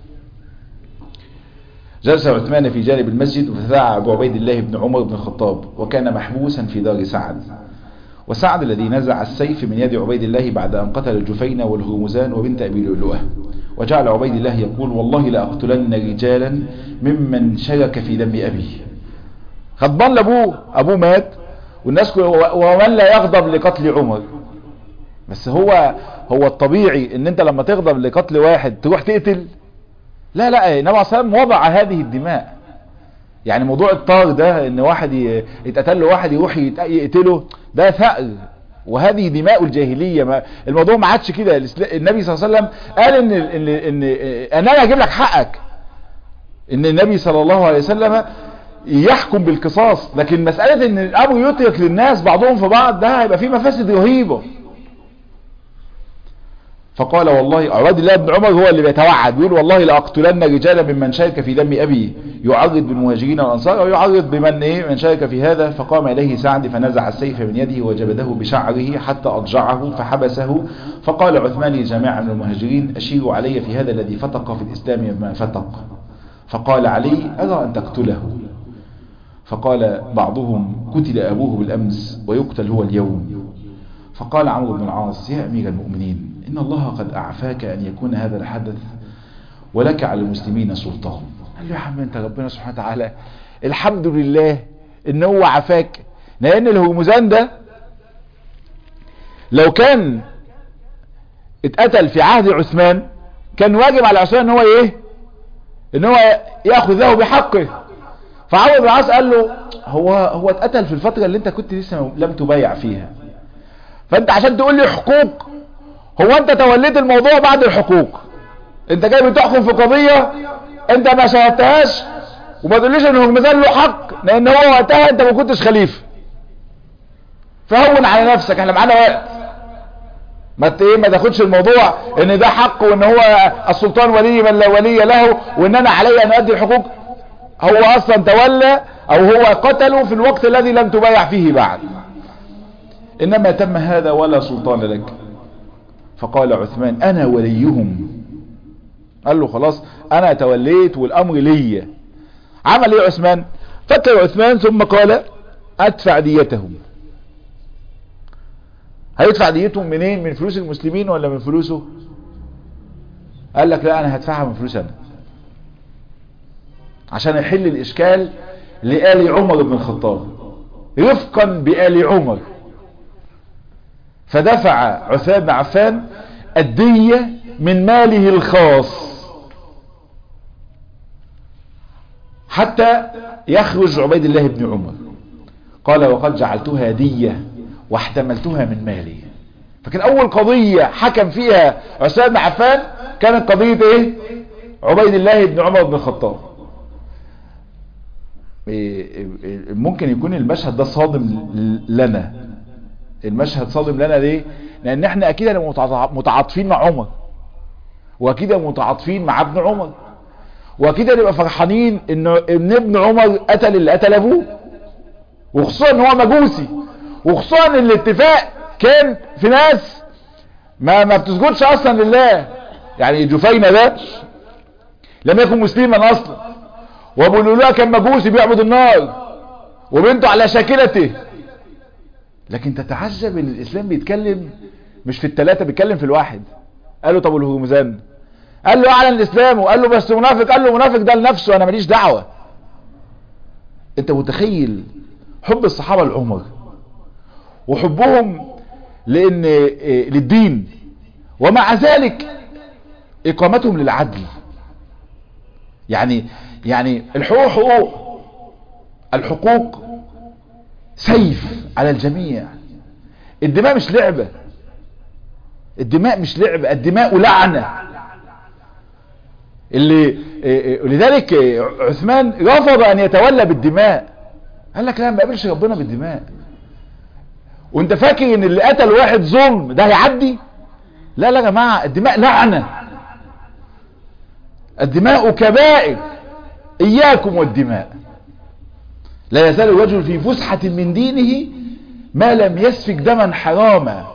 جلس عثمان في جانب المسجد وتداعى ابو عبيد الله بن عمر بن الخطاب وكان محبوسا في دار سعد وسعد الذي نزع السيف من يد عبيد الله بعد أن قتل الجفين والهرمزان وبنت أبي لؤلؤة وجعل عبيد الله يقول والله لأقتلن رجالا ممن شرك في دم أبي غضبان لأبوه أبوه مات والناس ومن لا يغضب لقتل عمر بس هو هو الطبيعي ان انت لما تغضب لقتل واحد تروح تقتل لا لا النبي عليه الصلاه وضع هذه الدماء يعني موضوع الطار ده ان واحد يتقتل له واحد يروح يقتله ده ثأر وهذه دماء الجاهلية ما الموضوع ما عادش كده النبي صلى الله عليه وسلم قال ان ان ان, إن انا هجيب لك حقك ان النبي صلى الله عليه وسلم يحكم بالقصاص لكن مسألة ان الامر يترك للناس بعضهم في بعض ده هيبقى فيه مفاسد رهيبة فقال والله عباد الله بن عمر هو اللي بيتوعد بيقول والله لأقتلن رجالا ممن شارك في دم أبي يعرض بالمهاجرين والأنصار أو يعرض بمن إيه من شارك في هذا فقام إليه سعد فنزع السيف من يده وجبده بشعره حتى أضجعه فحبسه فقال عثمان لجماعة من المهاجرين أشيروا علي في هذا الذي فتق في الإسلام ما فتق فقال علي أرى أن تقتله فقال بعضهم قتل أبوه بالأمس ويقتل هو اليوم فقال عمرو بن العاص يا أمير المؤمنين إن الله قد أعفاك أن يكون هذا الحدث ولك على المسلمين سلطان قال له يا عم أنت ربنا سبحانه وتعالى الحمد لله إن هو عفاك لأن الهرمزان ده لو كان اتقتل في عهد عثمان كان واجب على عثمان ان هو ايه ان هو ياخذ له بحقه فعمرو بن العاص قال له هو هو اتقتل في الفتره اللي انت كنت لسه لم تبايع فيها فانت عشان تقول لي حقوق هو انت توليت الموضوع بعد الحقوق انت جاي بتحكم في قضية انت ما شاهدتهاش وما تقوليش ان هرمزان له حق لان هو وقتها انت ما كنتش خليفة فهون على نفسك احنا معانا وقت ما ايه ما تاخدش الموضوع ان ده حق وان هو السلطان ولي من لا ولي له وان انا علي ان ادي الحقوق هو اصلا تولى او هو قتله في الوقت الذي لم تبايع فيه بعد انما تم هذا ولا سلطان لك فقال عثمان انا وليهم قال له خلاص انا توليت والامر لي عمل ايه عثمان فكر عثمان ثم قال ادفع ديتهم هيدفع ديتهم منين من فلوس المسلمين ولا من فلوسه قال لك لا انا هدفعها من فلوس انا عشان يحل الاشكال لآل عمر بن الخطاب رفقا بآل عمر فدفع عثمان بن عفان الدية من ماله الخاص حتى يخرج عبيد الله بن عمر قال وقد جعلتها دية واحتملتها من مالي فكان اول قضية حكم فيها عثمان بن عفان كانت قضية ايه عبيد الله بن عمر بن الخطاب ممكن يكون المشهد ده صادم لنا المشهد صادم لنا ليه لان احنا اكيد هنبقى متعاطفين مع عمر واكيد متعاطفين مع ابن عمر واكيد هنبقى فرحانين ان ان ابن عمر قتل اللي قتل ابوه وخصوصا ان هو مجوسي وخصوصا ان الاتفاق كان في ناس ما ما بتسجدش اصلا لله يعني جفينة ده لم يكن مسلما اصلا وابو لؤلؤة كان مجوسي بيعبد النار وبنته على شاكلته لكن تتعجب ان الاسلام بيتكلم مش في الثلاثة بيتكلم في الواحد قال له طب الهرمزان قال له اعلن الاسلام وقال له بس منافق قال له منافق ده لنفسه انا ماليش دعوة انت متخيل حب الصحابة لعمر وحبهم لان للدين ومع ذلك اقامتهم للعدل يعني يعني الحقوق حقوق الحقوق سيف على الجميع الدماء مش لعبة الدماء مش لعبة الدماء لعنة اللي لذلك عثمان رفض ان يتولى بالدماء قال لك لا ما قابلش ربنا بالدماء وانت فاكر ان اللي قتل واحد ظلم ده هيعدي لا لا يا جماعه الدماء لعنه الدماء كبائر اياكم والدماء لا يزال الرجل في فسحة من دينه ما لم يسفك دما حراما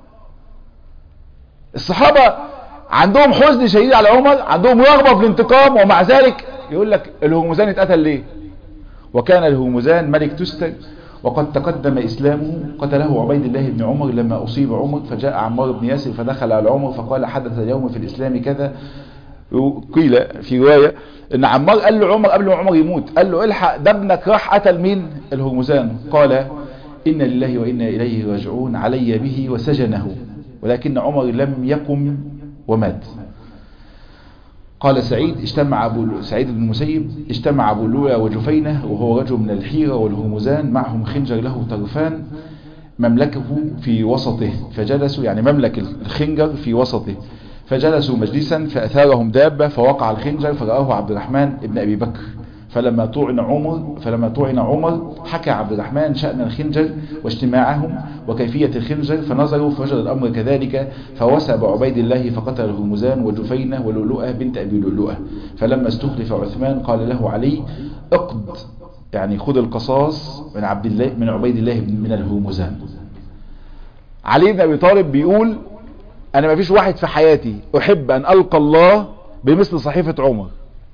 الصحابة عندهم حزن شديد على عمر عندهم رغبة في الانتقام ومع ذلك يقول لك الهرمزان اتقتل ليه وكان الهرمزان ملك تستر وقد تقدم إسلامه قتله عبيد الله بن عمر لما أصيب عمر فجاء عمار بن ياسر فدخل على عمر فقال حدث اليوم في الإسلام كذا قيل في رواية ان عمار قال له عمر قبل ما عمر يموت قال له الحق ده ابنك راح قتل مين الهرمزان قال إن لله وإنا إليه راجعون علي به وسجنه ولكن عمر لم يقم ومات قال سعيد اجتمع أبو سعيد بن المسيب اجتمع أبو لؤلؤة وجفينة وهو رجل من الحيرة والهرمزان معهم خنجر له طرفان مملكه في وسطه فجلسوا يعني مملك الخنجر في وسطه فجلسوا مجلسا فأثارهم دابة فوقع الخنجر فرآه عبد الرحمن ابن أبي بكر فلما طعن عمر فلما طعن عمر حكى عبد الرحمن شأن الخنجر واجتماعهم وكيفية الخنجر فنظروا فوجد الأمر كذلك فوسب عبيد الله فقتل هرمزان وجفينة ولؤلؤة بنت أبي لؤلؤة فلما استخلف عثمان قال له علي اقض يعني خذ القصاص من عبد الله من عبيد الله من الهرمزان علي بن أبي طالب بيقول انا ما فيش واحد في حياتي احب ان القى الله بمثل صحيفة عمر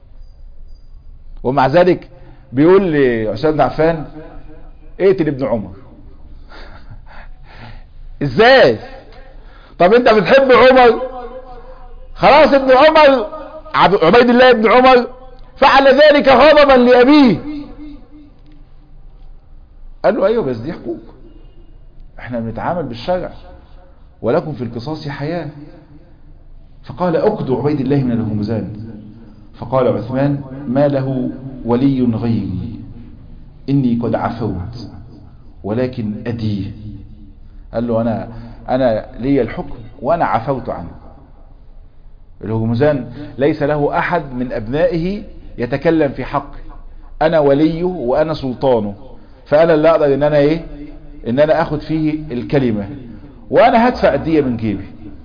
ومع ذلك بيقول لعثمان بن عفان اقتل ابن عمر ازاي طب انت بتحب عمر خلاص ابن عمر عبيد الله ابن عمر فعل ذلك غضبا لابيه قال له ايوه بس دي حقوق احنا بنتعامل بالشرع ولكم في القصاص حياة فقال اقدوا عبيد الله من الهمزان فقال عثمان ما له ولي غيري إني قد عفوت ولكن أديه قال له أنا, أنا لي الحكم وأنا عفوت عنه الهمزان ليس له أحد من أبنائه يتكلم في حقه أنا وليه وأنا سلطانه فأنا اللي أقدر إن أنا إيه إن أنا أخذ فيه الكلمة وانا هدفع الدية من جيبي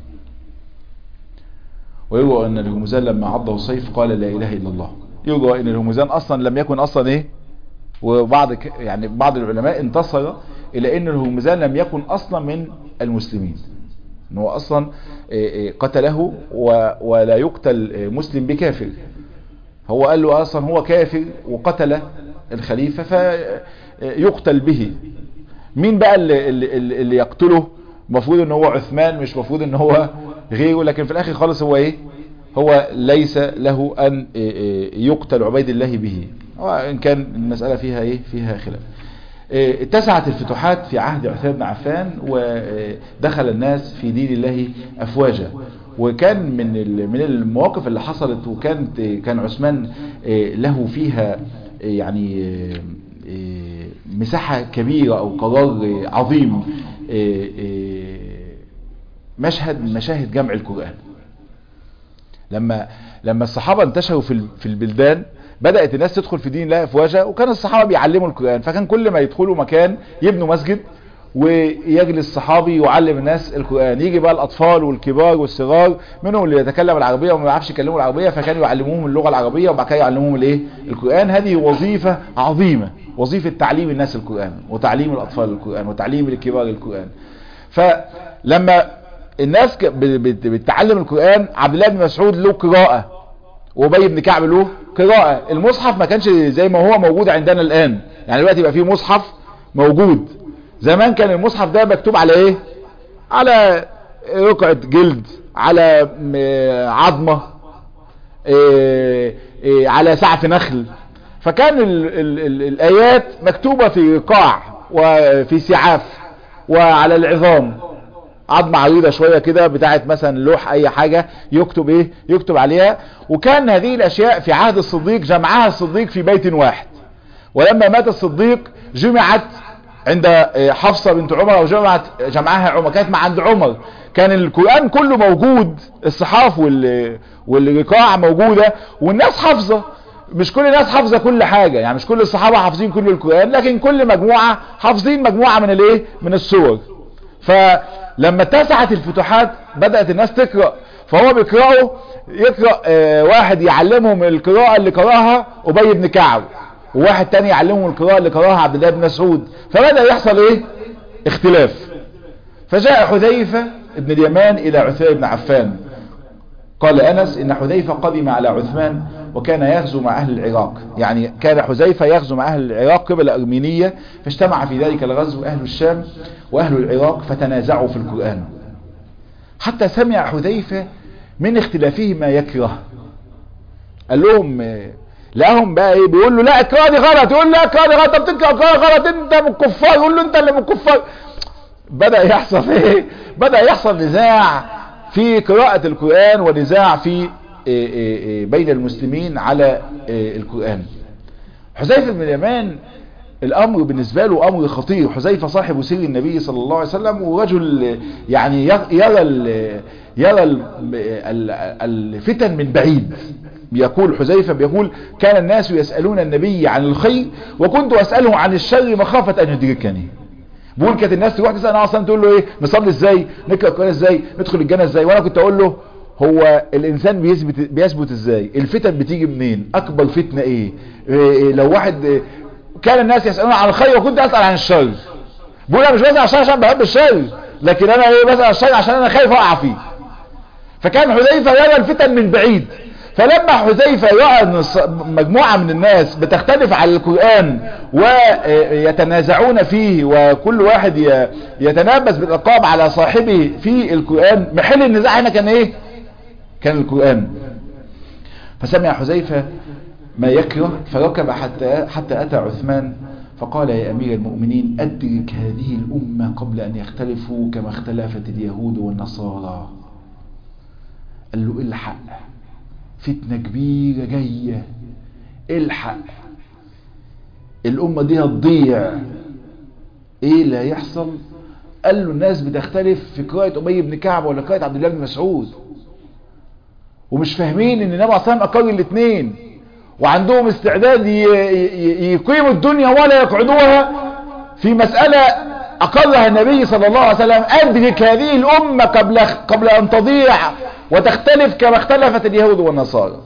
ويروى ان الهمزان لما عضه السيف قال لا اله الا الله يروى ان الهمزان اصلا لم يكن اصلا ايه وبعض يعني بعض العلماء انتصر الى ان الهمزان لم يكن اصلا من المسلمين ان هو اصلا قتله ولا يقتل مسلم بكافر هو قال له اصلا هو كافر وقتل الخليفة فيقتل به مين بقى اللي, اللي, اللي يقتله مفروض ان هو عثمان مش مفروض ان هو غيره لكن في الاخر خالص هو ايه هو ليس له ان يقتل عبيد الله به وان كان المسألة فيها ايه فيها خلاف اتسعت الفتوحات في عهد عثمان بن عفان ودخل الناس في دين الله افواجا وكان من من المواقف اللي حصلت وكانت كان عثمان له فيها يعني مساحة كبيرة او قرار عظيم مشهد من مشاهد جمع القرآن لما لما الصحابة انتشروا في في البلدان بدأت الناس تدخل في دين الله افواجا وكان الصحابة بيعلموا القرآن فكان كل ما يدخلوا مكان يبنوا مسجد ويجلس صحابي يعلم الناس القرآن يجي بقى الأطفال والكبار والصغار منهم اللي يتكلم العربية وما يعرفش يكلموا العربية فكانوا يعلموهم اللغة العربية وبعد كده يعلموهم الايه القرآن هذه وظيفة عظيمة وظيفة تعليم الناس القرآن وتعليم الأطفال القرآن وتعليم الكبار القرآن فلما الناس بتتعلم القرآن عبد الله بن مسعود له قراءة وابي بن كعب له قراءة المصحف ما كانش زي ما هو موجود عندنا الآن يعني دلوقتي يبقى فيه مصحف موجود زمان كان المصحف ده مكتوب على ايه على رقعة جلد على عظمة إيه إيه على سعف نخل فكان ال ال ال الآيات مكتوبة في قاع وفي سعاف وعلى العظام عظمة عريضة شوية كده بتاعت مثلا لوح اي حاجة يكتب ايه يكتب عليها وكان هذه الاشياء في عهد الصديق جمعها الصديق في بيت واحد ولما مات الصديق جمعت عند حفصة بنت عمر او جمعت جمعها عمر كانت مع عند عمر كان القرآن كله موجود الصحاف والرقاع موجودة والناس حافظة مش كل الناس حافظة كل حاجة يعني مش كل الصحابة حافظين كل القرآن لكن كل مجموعة حافظين مجموعة من الايه من السور فلما اتسعت الفتوحات بدأت الناس تقرأ فهو بيقرأوا يقرأ اه واحد يعلمهم القراءة اللي قراها أبي بن كعب وواحد تاني يعلمهم القراءة اللي قراها عبد الله بن مسعود فبدأ يحصل ايه اختلاف فجاء حذيفة ابن اليمان الى عثمان بن عفان قال انس ان حذيفة قدم على عثمان وكان يغزو مع اهل العراق يعني كان حذيفة يغزو مع اهل العراق قبل ارمينية فاجتمع في ذلك الغزو اهل الشام واهل العراق فتنازعوا في القرآن حتى سمع حذيفة من اختلافه ما يكره قال لهم لهم بقى ايه بيقول له لا اقرا دي غلط يقول له اقرا دي غلط طب تقرا غلط انت من الكفار يقول له انت اللي من الكفار بدا يحصل ايه بدا يحصل نزاع في قراءة القرآن ونزاع في إيه إيه إيه بين المسلمين على القرآن حذيفة بن اليمان الامر بالنسبة له امر خطير حذيفة صاحب سر النبي صلى الله عليه وسلم ورجل يعني يرى ال يرى ال الفتن من بعيد بيقول حذيفة بيقول كان الناس يسألون النبي عن الخير وكنت أسأله عن الشر مخافة أن يدركني بقول كانت الناس تروح تسأل اصلا تقول له ايه نصلي ازاي نقرأ القرآن ازاي ندخل الجنة ازاي وانا كنت اقول له هو الانسان بيثبت بيثبت ازاي الفتن بتيجي منين اكبر فتنة ايه, إيه لو واحد إيه كان الناس يسألون عن الخير وكنت اسأل عن الشر بقول انا مش بسأل عن الشر عشان بحب الشر لكن انا ايه بسأل عن الشر عشان انا خايف اقع فيه فكان حذيفة يرى الفتن من بعيد فلما حذيفة يرى ان مجموعة من الناس بتختلف على القرآن ويتنازعون فيه وكل واحد يتنابس بالعقاب على صاحبه في القرآن محل النزاع هنا كان ايه كان القرآن فسمع حذيفة ما يكره فركب حتى, حتى أتى عثمان فقال يا أمير المؤمنين أدرك هذه الأمة قبل أن يختلفوا كما اختلفت اليهود والنصارى قال له الحق فتنة كبيرة جاية الحق الأمة دي هتضيع ايه اللي هيحصل قال له الناس بتختلف في قراءة أبي بن كعب ولا قراءة عبد الله بن مسعود ومش فاهمين ان النبي عليه الصلاه اقر الاثنين وعندهم استعداد يقيموا الدنيا ولا يقعدوها في مسألة أقرها النبي صلى الله عليه وسلم أدرك هذه الأمة قبل, قبل أن تضيع وتختلف كما اختلفت اليهود والنصارى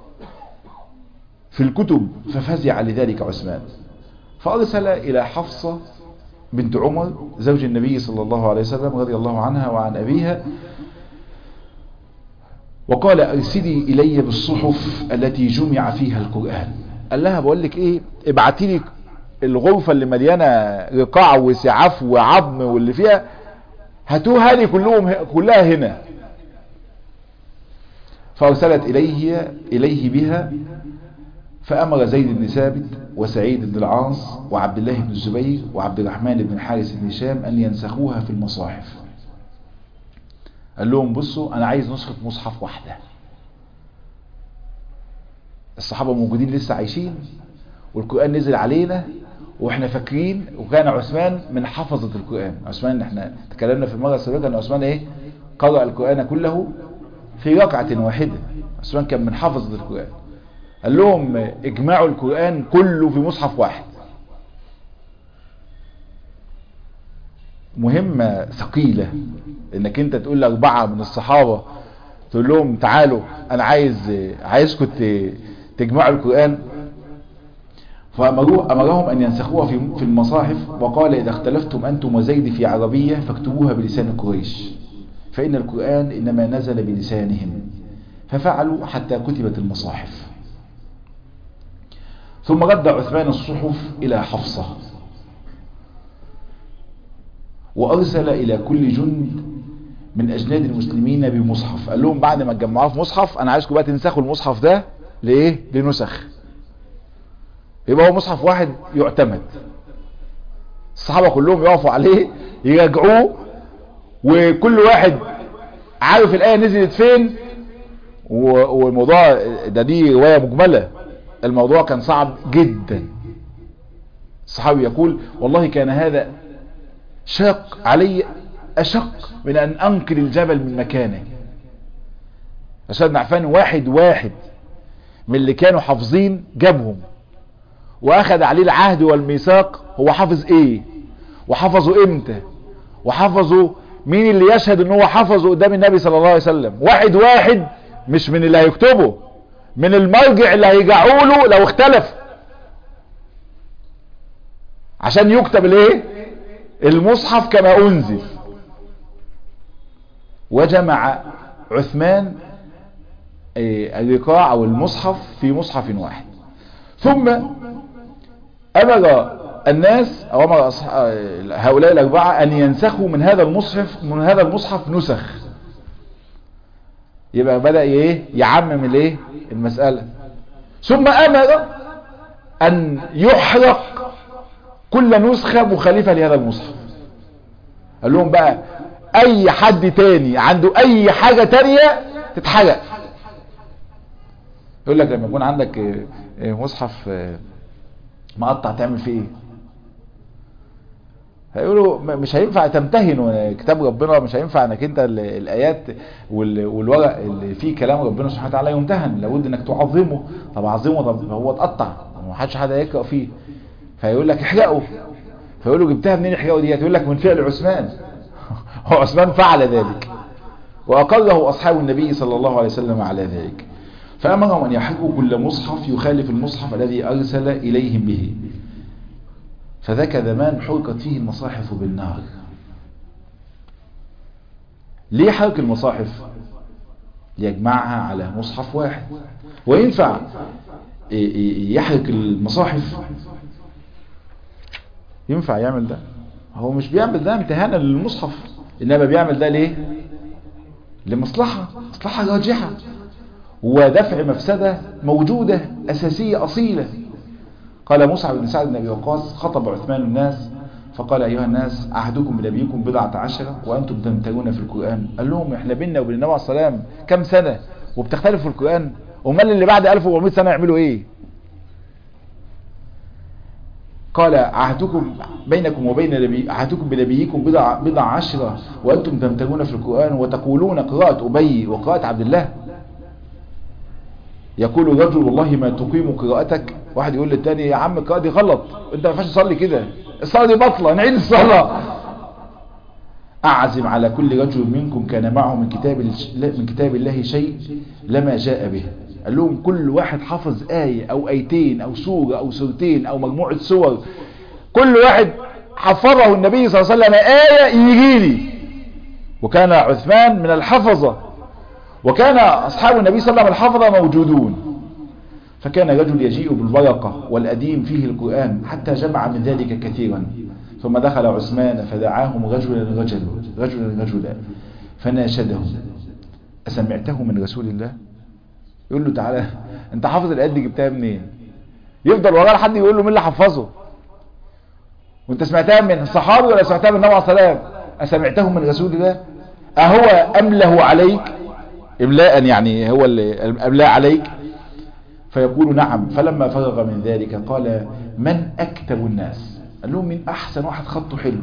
في الكتب ففزع لذلك عثمان فأرسل إلى حفصة بنت عمر زوج النبي صلى الله عليه وسلم رضي الله عنها وعن أبيها وقال ارسلي إلي بالصحف التي جمع فيها القرآن قال لها بقول لك ايه ابعتي لي الغرفة اللي مليانة رقاع وسعاف وعظم واللي فيها هاتوها لي كلهم كلها هنا فارسلت اليه اليه بها فامر زيد بن ثابت وسعيد بن العاص وعبد الله بن الزبير وعبد الرحمن بن حارث بن هشام ان ينسخوها في المصاحف قال لهم بصوا انا عايز نسخة مصحف واحدة الصحابة موجودين لسه عايشين والقرآن نزل علينا واحنا فاكرين وكان عثمان من حفظة القرآن عثمان احنا تكلمنا في المرة السابقة ان عثمان ايه قرأ القرآن كله في ركعة واحدة عثمان كان من حفظة القرآن قال لهم اجمعوا القرآن كله في مصحف واحد مهمة ثقيلة انك انت تقول لأربعة من الصحابة تقول لهم تعالوا انا عايز عايزكم تجمعوا القرآن فأمرهم أن ينسخوها في في المصاحف وقال إذا اختلفتم أنتم وزيد في عربية فاكتبوها بلسان قريش فإن القرآن إنما نزل بلسانهم ففعلوا حتى كتبت المصاحف ثم رد عثمان الصحف إلى حفصة وأرسل إلى كل جند من أجناد المسلمين بمصحف قال لهم بعد ما تجمعوه في مصحف أنا عايزكم بقى تنسخوا المصحف ده لإيه؟ لنسخ يبقى هو مصحف واحد يعتمد الصحابة كلهم يقفوا عليه يراجعوه وكل واحد عارف الآية نزلت فين والموضوع ده دي رواية مجملة الموضوع كان صعب جدا الصحابي يقول والله كان هذا شاق علي أشق من أن أنقل الجبل من مكانه أسد نعفان واحد واحد من اللي كانوا حافظين جابهم واخد عليه العهد والميثاق هو حافظ ايه وحفظه امتى وحفظه مين اللي يشهد ان هو حفظه قدام النبي صلى الله عليه وسلم واحد واحد مش من اللي هيكتبه من المرجع اللي هيرجعوا له لو اختلف عشان يكتب الايه المصحف كما انزل وجمع عثمان الرقاع او المصحف في مصحف واحد ثم امر الناس او امر هؤلاء الاربعة ان ينسخوا من هذا المصحف من هذا المصحف نسخ يبقى بدأ ايه يعمم الايه المسألة ثم امر ان يحرق كل نسخة مخالفة لهذا المصحف قال لهم بقى اي حد تاني عنده اي حاجة تانية تتحرق يقول لك لما يكون عندك مصحف مقطع تعمل فيه ايه هيقولوا مش هينفع تمتهن كتاب ربنا مش هينفع انك انت الايات والورق اللي فيه كلام ربنا سبحانه وتعالى يمتهن لابد انك تعظمه طب اعظمه طب هو اتقطع ما حدش حد يقرا فيه فيقول لك احرقه فيقول له جبتها منين احرقه ديت يقول لك من فعل عثمان هو عثمان فعل ذلك واقره اصحاب النبي صلى الله عليه وسلم على ذلك فأمرهم أن يحرقوا كل مصحف يخالف المصحف الذي أرسل إليهم به فذاك زمان حرقت فيه المصاحف بالنار ليه حرق المصاحف ليجمعها على مصحف واحد وينفع يحرق المصاحف ينفع يعمل ده هو مش بيعمل ده امتهانا للمصحف إنما بيعمل ده ليه لمصلحة مصلحة راجحة ودفع مفسدة موجودة أساسية أصيلة قال مصعب بن سعد بن أبي وقاص خطب عثمان الناس فقال أيها الناس عهدكم بنبيكم بضعة عشرة وأنتم تمترون في القرآن قال لهم إحنا بينا وبين النبي عليه السلام كم سنة وبتختلفوا في القرآن أمال اللي بعد 1400 سنة يعملوا إيه قال عهدكم بينكم وبين نبي عهدكم بنبيكم بضع, بضع عشرة وأنتم تمترون في القرآن وتقولون قراءة أبي وقراءة عبد الله يقول رجل والله ما تقيم قراءتك واحد يقول للتاني يا عم القراءة دي غلط انت ما ينفعش تصلي كده الصلاة دي بطلة نعيد الصلاة أعزم على كل رجل منكم كان معه من كتاب من كتاب الله شيء لما جاء به قال لهم كل واحد حفظ آية أو آيتين أو سورة أو سورتين أو مجموعة سور كل واحد حفظه النبي صلى الله عليه وسلم آية يجيلي وكان عثمان من الحفظة وكان أصحاب النبي صلى الله عليه وسلم الحفظة موجودون فكان رجل يجيء بالورقة والأديم فيه القرآن حتى جمع من ذلك كثيرا ثم دخل عثمان فدعاهم رجلا رجلا رجلا رجلا فناشده أسمعته من رسول الله يقول له تعالى انت حافظ الآيات دي جبتها منين يفضل وراه حد يقول له مين اللي حفظه وانت سمعتها من الصحابي ولا سمعتها من النبي عليه السلام أسمعته من رسول الله أهو أمله عليك إملاء يعني هو اللي أملاء عليك فيقول نعم فلما فرغ من ذلك قال من أكتب الناس قال لهم من أحسن واحد خطه حلو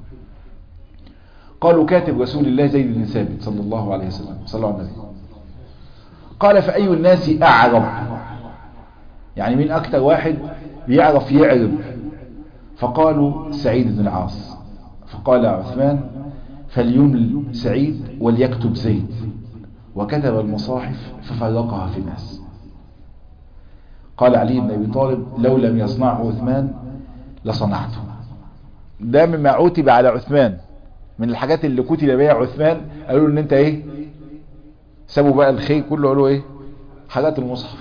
قالوا كاتب رسول الله زيد بن ثابت صلى الله عليه وسلم صلى الله عليه وسلم قال فأي الناس أعرب يعني مين أكتر واحد بيعرف يعرب فقالوا سعيد بن العاص فقال عثمان فليمل سعيد وليكتب زيد وكتب المصاحف ففرقها في الناس قال علي بن أبي طالب لو لم يصنعه عثمان لصنعته ده مما عتب على عثمان من الحاجات اللي كتب بها عثمان قالوا ان انت ايه سابوا بقى الخير كله قالوا ايه حاجات المصحف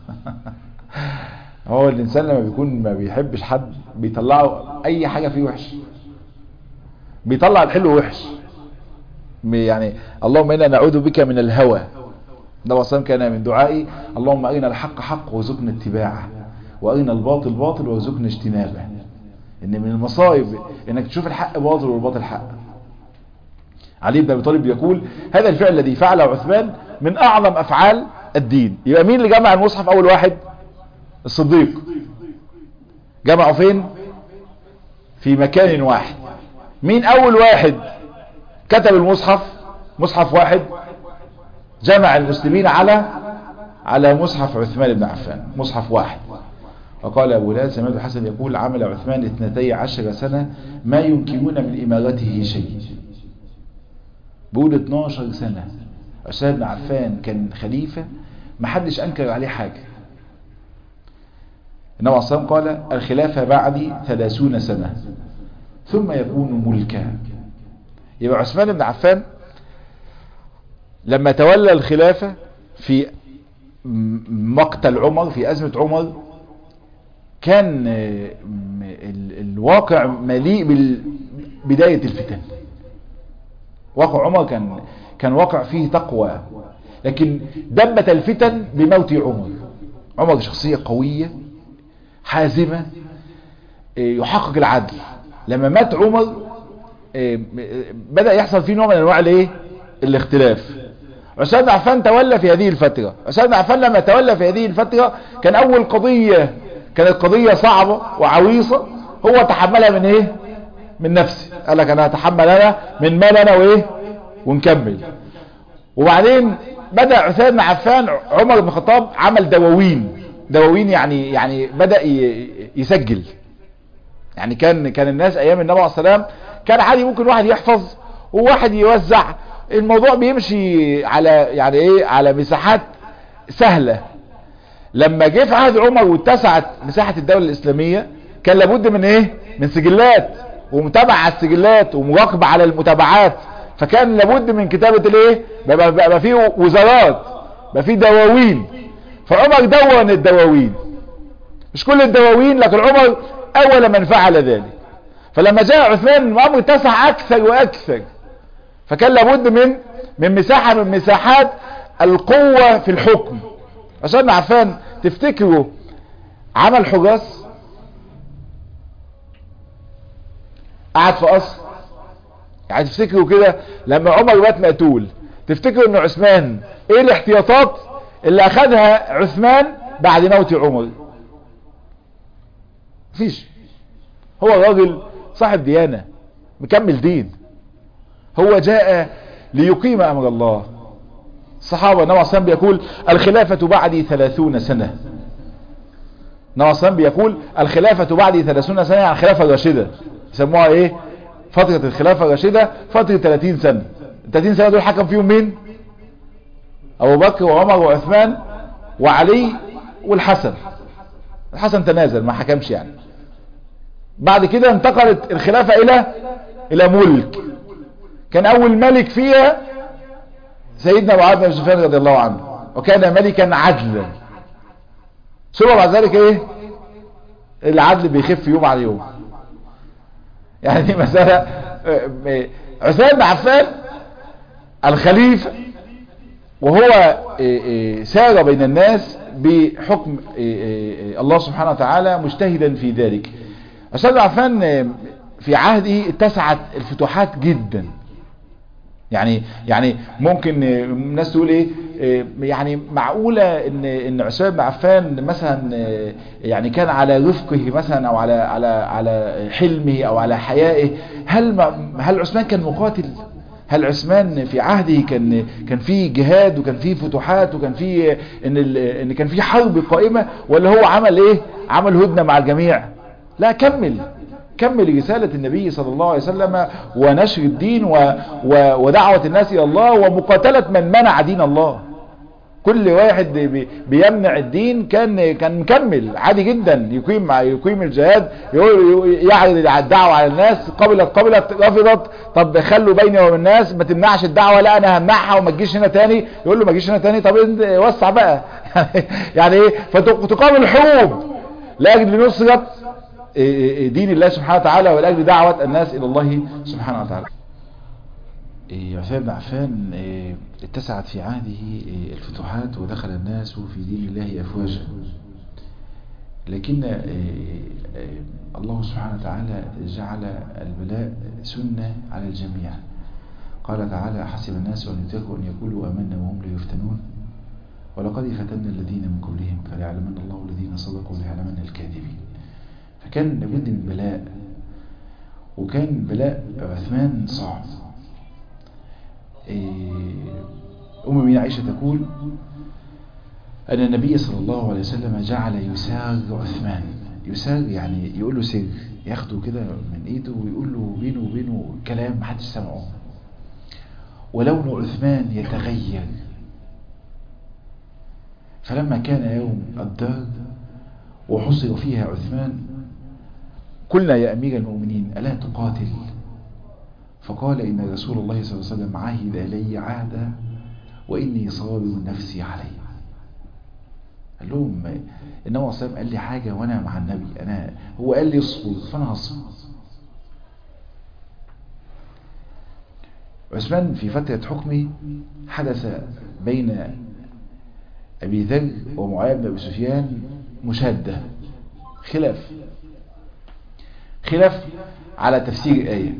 هو الانسان لما بيكون ما بيحبش حد بيطلعه اي حاجة فيه وحش بيطلع الحلو وحش يعني اللهم انا نعوذ بك من الهوى ده وصام كان من دعائي اللهم ارنا الحق حق وارزقنا اتباعه وارنا الباطل باطل وارزقنا اجتنابه ان من المصائب انك تشوف الحق باطل والباطل حق علي بن ابي طالب يقول هذا الفعل الذي فعله عثمان من اعظم افعال الدين يبقى مين اللي جمع المصحف اول واحد الصديق جمعوا فين في مكان واحد مين اول واحد كتب المصحف مصحف واحد جمع المسلمين على على مصحف عثمان بن عفان مصحف واحد وقال أبو هلال سمعت حسن يقول عمل عثمان اثنتي عشر سنة ما يمكنون من إمارته شيء بقول 12 سنة عثمان بن عفان كان خليفة ما حدش أنكر عليه حاجة إنما الصلاة قال الخلافة بعدي ثلاثون سنة ثم يكون ملكا يبقى عثمان بن عفان لما تولى الخلافة في مقتل عمر في أزمة عمر كان الواقع مليء ببداية الفتن واقع عمر كان كان واقع فيه تقوى لكن دبت الفتن بموت عمر عمر شخصية قوية حازمة يحقق العدل لما مات عمر بدأ يحصل فيه نوع من انواع الايه الاختلاف عثمان بن عفان تولى في هذه الفترة عثمان بن عفان لما تولى في هذه الفترة كان اول قضية كانت قضية صعبة وعويصة هو تحملها من ايه من نفسي قال لك انا هتحمل انا من مال انا وايه ونكمل وبعدين بدأ عثمان بن عفان عمر بن الخطاب عمل دواوين دواوين يعني يعني بدأ يسجل يعني كان كان الناس ايام النبي عليه السلام كان عادي ممكن واحد يحفظ وواحد يوزع الموضوع بيمشي على يعني ايه على مساحات سهلة لما جه في عهد عمر واتسعت مساحة الدولة الاسلامية كان لابد من ايه من سجلات ومتابعة على السجلات ومراقبة على المتابعات فكان لابد من كتابة الايه بقى, بقى فيه وزارات بقى فيه دواوين فعمر دون الدواوين مش كل الدواوين لكن عمر اول من فعل ذلك فلما جاء عثمان الامر اتسع اكثر واكثر فكان لابد من من مساحة من مساحات القوة في الحكم عشان عفان تفتكروا عمل حراس قعد في قصر يعني تفتكروا كده لما عمر مات مقتول تفتكروا ان عثمان ايه الاحتياطات اللي اخذها عثمان بعد موت عمر مفيش هو راجل صاحب ديانة مكمل دين هو جاء ليقيم امر الله الصحابة نوع صلى بيقول الخلافة بعدي ثلاثون سنة نوع صلى بيقول الخلافة بعدي ثلاثون سنة يعني خلافة راشدة يسموها ايه فترة الخلافة الراشدة فترة 30 سنة 30 سنة دول حكم فيهم مين ابو بكر وعمر وعثمان وعلي والحسن الحسن تنازل ما حكمش يعني بعد كده انتقلت الخلافة الى الى ملك كان اول ملك فيها سيدنا معاذ بن سفيان رضي الله عنه وكان ملكا عدلا ثم بعد ذلك ايه العدل بيخف يوم على يوم يعني دي مسألة عثمان بن عفان الخليفة وهو سار بين الناس بحكم الله سبحانه وتعالى مجتهدا في ذلك عثمان بن عفان في عهده اتسعت الفتوحات جدا يعني يعني ممكن الناس تقول ايه يعني معقولة ان ان عثمان بن عفان مثلا يعني كان على رفقه مثلا او على على على حلمه او على حيائه هل هل عثمان كان مقاتل هل عثمان في عهده كان كان في جهاد وكان في فتوحات وكان في ان ان كان في حرب قائمة ولا هو عمل ايه عمل هدنة مع الجميع لا كمل كمل رسالة النبي صلى الله عليه وسلم ونشر الدين و و ودعوة الناس إلى الله ومقاتلة من منع دين الله كل واحد بي بيمنع الدين كان كان مكمل عادي جدا يقيم يقيم الجهاد يعرض على الدعوه على الناس قبلت قبلت رفضت طب خلوا بيني وبين الناس ما تمنعش الدعوه لا انا همنعها وما تجيش هنا تاني يقول له ما تجيش هنا تاني طب انت وسع بقى يعني ايه فتقام الحروب لاجل نصره دين الله سبحانه وتعالى ولاجل دعوه الناس الى الله سبحانه وتعالى عثمان بن عفان اتسعت في عهده الفتوحات ودخل الناس في دين الله أفواجا لكن الله سبحانه وتعالى جعل البلاء سنة على الجميع قال تعالى حسب الناس أن يتركوا أن يقولوا آمنا وهم لا يفتنون ولقد فتنا الذين من قبلهم فليعلمن الله الذين صدقوا وليعلمن الكاذبين فكان لابد من بلاء وكان بلاء عثمان صعب أم من عائشة تقول أن النبي صلى الله عليه وسلم جعل يساغ عثمان يساغ يعني يقول له سر ياخده كده من ايده ويقول له بينه وبينه كلام محدش سمعه ولون عثمان يتغير فلما كان يوم الدار وحصر فيها عثمان قلنا يا أمير المؤمنين ألا تقاتل فقال إن رسول الله صلى الله عليه وسلم عهد إلي عهدا وإني صابر نفسي عليه قال لهم إنه صلى قال لي حاجة وأنا مع النبي أنا هو قال لي اصبر فأنا هصبر عثمان في فترة حكمه حدث بين أبي ذر ومعاوية بن أبي سفيان مشادة خلاف خلاف على تفسير الآية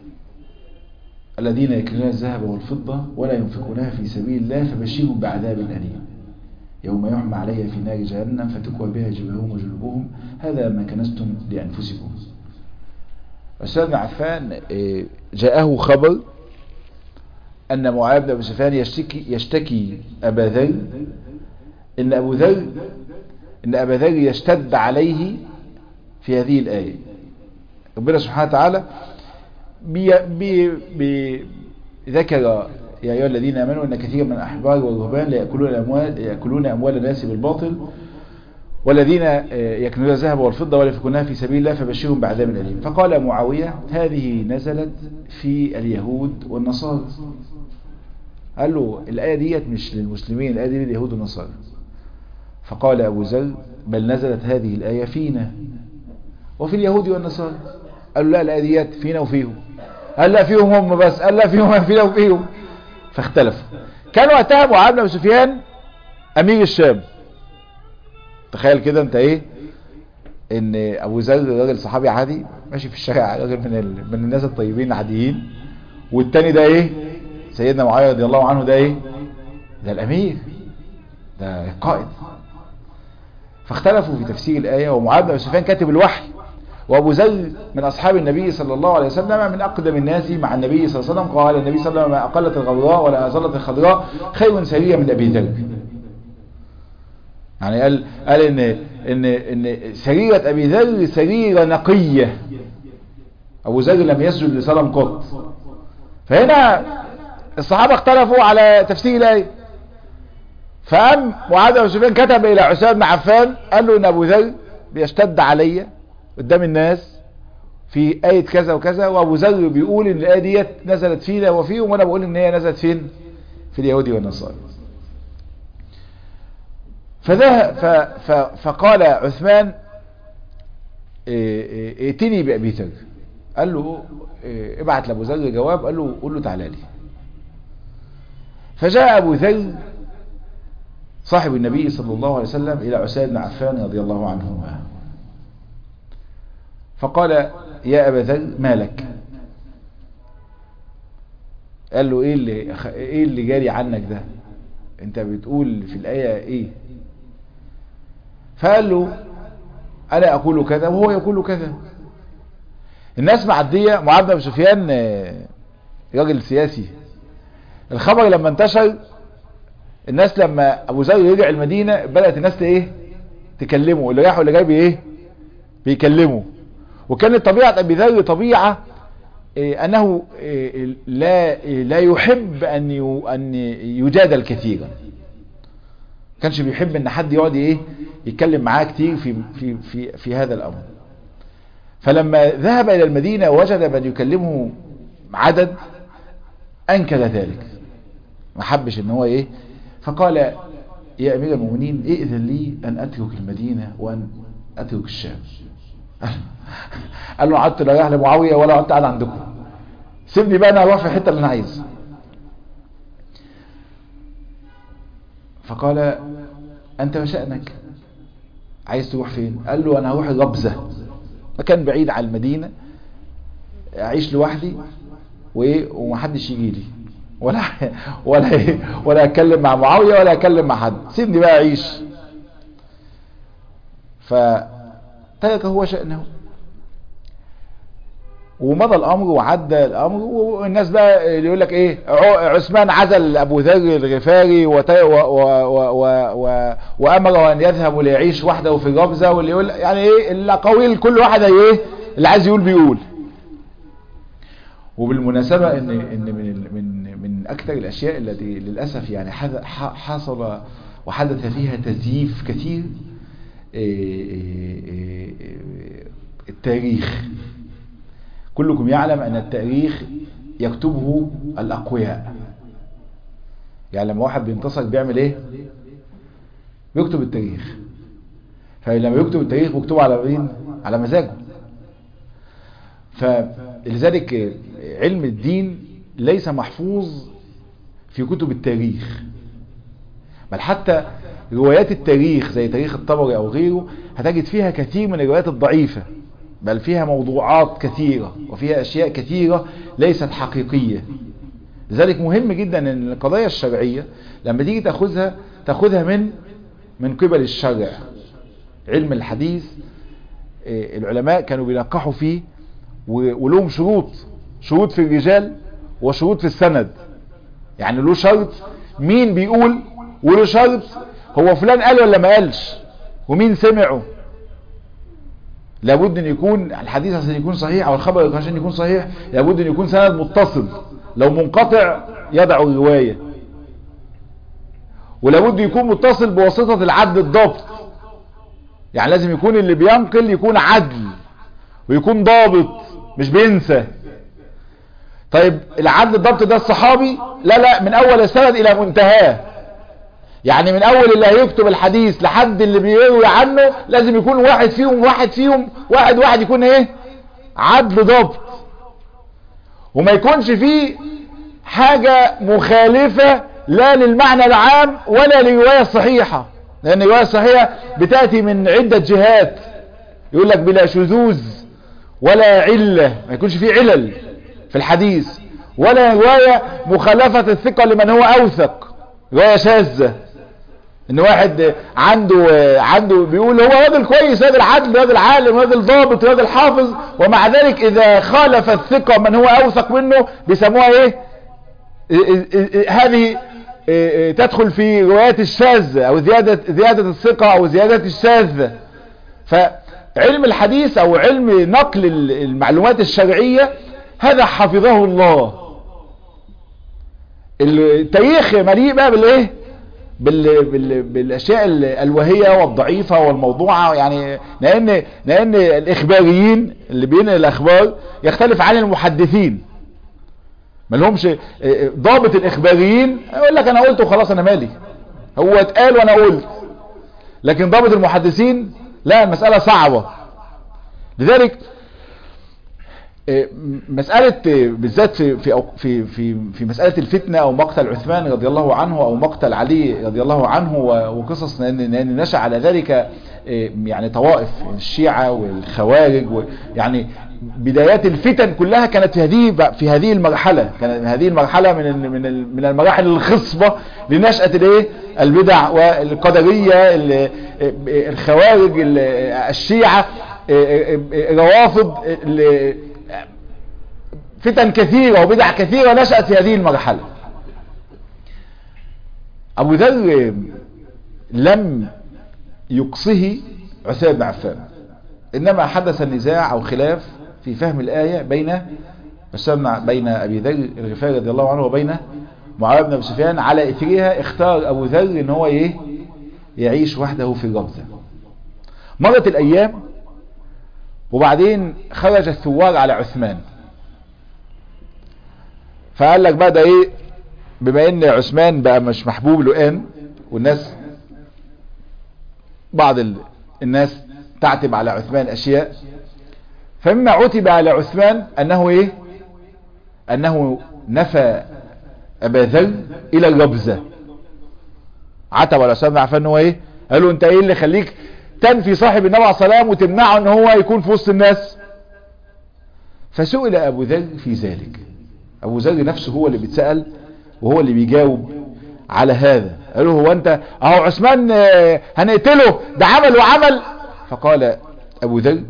الذين يكنون الذهب والفضة ولا ينفقونها في سبيل الله فبشرهم بعذاب أليم يوم يحمى عليها في نار جهنم فتكوى بها جبههم وجنوبهم هذا ما كنستم لأنفسكم أستاذ بن عفان جاءه خبر أن معاوية بن أبي سفيان يشتكي, يشتكي أبا ذر إن أبو ذر إن أبا ذر يشتد عليه في هذه الآية ربنا سبحانه وتعالى بي بي بي ذكر يا أيها الذين آمنوا أن كثيرا من الأحبار والرهبان ليأكلون أموال, يأكلون أموال الناس بالباطل والذين يكنون الذهب والفضة ولا يفكونها في سبيل الله فبشرهم بعذاب أليم فقال معاوية هذه نزلت في اليهود والنصارى قال له الآية ديت مش للمسلمين الآية دي لليهود والنصارى فقال أبو ذر بل نزلت هذه الآية فينا وفي اليهود والنصارى قالوا لا الآية ديت فينا وفيهم قال لا فيهم هم بس قال لا فيهم فينا وفيهم فاختلفوا كان وقتها معاذ بن سفيان امير الشام تخيل كده انت ايه ان ابو ذر راجل صحابي عادي ماشي في الشارع راجل من ال... من الناس الطيبين العاديين والتاني ده ايه سيدنا معاويه رضي الله عنه ده ايه ده الامير ده القائد فاختلفوا في تفسير الايه ومعاذ بن سفيان كاتب الوحي وابو ذر من اصحاب النبي صلى الله عليه وسلم من اقدم الناس مع النبي صلى الله عليه وسلم قال النبي صلى الله عليه وسلم ما اقلت الغضراء ولا ازلت الخضراء خير سريه من ابي ذر يعني قال قال ان ان ان سريره ابي ذر سريره نقيه ابو ذر لم يسجد لصنم قط فهنا الصحابه اختلفوا على تفسير الايه فقام معاذ بن سفيان كتب الى عثمان بن عفان قال له ان ابو ذر بيشتد عليا قدام الناس في آية كذا وكذا وأبو ذر بيقول إن الآية ديت نزلت فينا وفيهم وأنا بقول إن هي نزلت فين في اليهود والنصارى فده ف ف فقال عثمان ائتني بأبي ذر قال له ابعت لأبو ذر جواب قال له قول له تعالى لي فجاء أبو ذر صاحب النبي صلى الله عليه وسلم إلى عثمان بن عفان رضي الله عنهما فقال يا أبا ذر ما لك قال له ايه اللي ايه اللي جاري عنك ده انت بتقول في الآية ايه فقال له انا اقول كذا وهو يقول كذا الناس معدية معاذ بن سفيان راجل سياسي الخبر لما انتشر الناس لما ابو ذر رجع المدينة بدأت الناس ايه تكلمه اللي راح واللي جاي بايه بيكلمه وكانت طبيعة ابي ذر طبيعة إيه انه إيه لا إيه لا يحب ان ان يجادل كثيرا كانش بيحب ان حد يقعد ايه يتكلم معاه كتير في في في في هذا الامر فلما ذهب الى المدينة وجد من يكلمه عدد انكر ذلك ما حبش ان هو ايه فقال يا امير المؤمنين ائذن لي ان اترك المدينة وان اترك الشام قال له قعدت لا رايح لمعاويه ولا قعدت قاعد عندكم سيبني بقى انا اروح في الحته اللي انا عايزها فقال انت وشأنك عايز تروح فين قال له انا هروح الربزة مكان بعيد عن المدينة اعيش لوحدي وايه ومحدش يجي لي ولا ولا ولا اتكلم مع معاويه ولا اتكلم مع حد سيبني بقى اعيش فترك هو شأنه ومضى الامر وعدى الامر والناس بقى اللي يقول لك ايه عثمان عزل ابو ذر الغفاري وت... و... و... و... و... وامره ان يذهب ليعيش وحده في الربزه واللي يقول يعني ايه الاقاويل كل واحد ايه اللي عايز يقول بيقول وبالمناسبه ان ان من من من اكثر الاشياء التي للاسف يعني حصل وحدث فيها تزييف كثير التاريخ كلكم يعلم ان التاريخ يكتبه الاقوياء يعني لما واحد بينتصر بيعمل ايه بيكتب التاريخ فلما يكتب التاريخ بيكتبه على مين على مزاجه فلذلك علم الدين ليس محفوظ في كتب التاريخ بل حتى روايات التاريخ زي تاريخ الطبري او غيره هتجد فيها كثير من الروايات الضعيفة بل فيها موضوعات كثيرة وفيها اشياء كثيرة ليست حقيقية لذلك مهم جدا ان القضايا الشرعية لما تيجي تاخذها تاخذها من من قبل الشرع علم الحديث العلماء كانوا بينقحوا فيه ولهم شروط شروط في الرجال وشروط في السند يعني له شرط مين بيقول وله شرط هو فلان قال ولا ما قالش ومين سمعه لابد ان يكون الحديث عشان يكون صحيح او الخبر عشان يكون صحيح لابد ان يكون سند متصل لو منقطع يدع الرواية ولابد يكون متصل بواسطة العدل الضبط يعني لازم يكون اللي بينقل يكون عدل ويكون ضابط مش بينسى طيب العدل الضبط ده الصحابي لا لا من اول السند الى منتهاه يعني من اول اللي هيكتب الحديث لحد اللي بيروي عنه لازم يكون واحد فيهم واحد فيهم واحد واحد يكون ايه عدل ضبط وما يكونش فيه حاجة مخالفة لا للمعنى العام ولا للرواية الصحيحة لان الرواية الصحيحة بتأتي من عدة جهات يقول لك بلا شذوذ ولا علة ما يكونش فيه علل في الحديث ولا رواية مخالفة الثقة لمن هو اوثق رواية شاذة ان واحد عنده عنده بيقول هو راجل كويس راجل عدل راجل عالم راجل ضابط راجل حافظ ومع ذلك اذا خالف الثقة من هو اوثق منه بيسموها ايه هذه تدخل في روايات الشاذة او زيادة, زيادة الثقة او زيادة الشاذة فعلم الحديث او علم نقل المعلومات الشرعية هذا حفظه الله التاريخ مليء بقى بالايه بال... بال... بالاشياء الوهية والضعيفة والموضوعة يعني لان لان الاخباريين اللي بينقل الاخبار يختلف عن المحدثين ما لهمش ضابط الاخباريين يقول لك انا قلت وخلاص انا مالي هو اتقال وانا قلت لكن ضابط المحدثين لا المسألة صعبة لذلك مسألة بالذات في في في في في مسألة الفتنة أو مقتل عثمان رضي الله عنه أو مقتل علي رضي الله عنه وقصص لأن نشأ على ذلك يعني طوائف الشيعة والخوارج يعني بدايات الفتن كلها كانت في هذه في هذه المرحلة كانت هذه المرحلة من من من المراحل الخصبة لنشأة الايه البدع والقدرية الخوارج الشيعة الروافض فتن كثيرة وبدع كثيرة نشأت في هذه المرحلة أبو ذر لم يقصه عثمان بن عفان إنما حدث النزاع أو خلاف في فهم الآية بين بين أبي ذر الغفاري رضي الله عنه وبين معاوية بن أبي سفيان على إثرها اختار أبو ذر إن هو إيه يعيش وحده في الربزة مرت الأيام وبعدين خرج الثوار على عثمان فقال لك بقى ده ايه بما ان عثمان بقى مش محبوب الآن والناس بعض الناس تعتب على عثمان اشياء فمما عتب على عثمان انه ايه انه نفى ابا ذر الى الربزة عتب على عثمان عفان هو ايه قالوا انت ايه اللي خليك تنفي صاحب النبي عليه السلام وتمنعه ان هو يكون في وسط الناس فسئل ابو ذر في ذلك ابو ذر نفسه هو اللي بيتسأل وهو اللي بيجاوب على هذا قالوا هو انت اهو عثمان هنقتله ده عمل وعمل فقال ابو ذر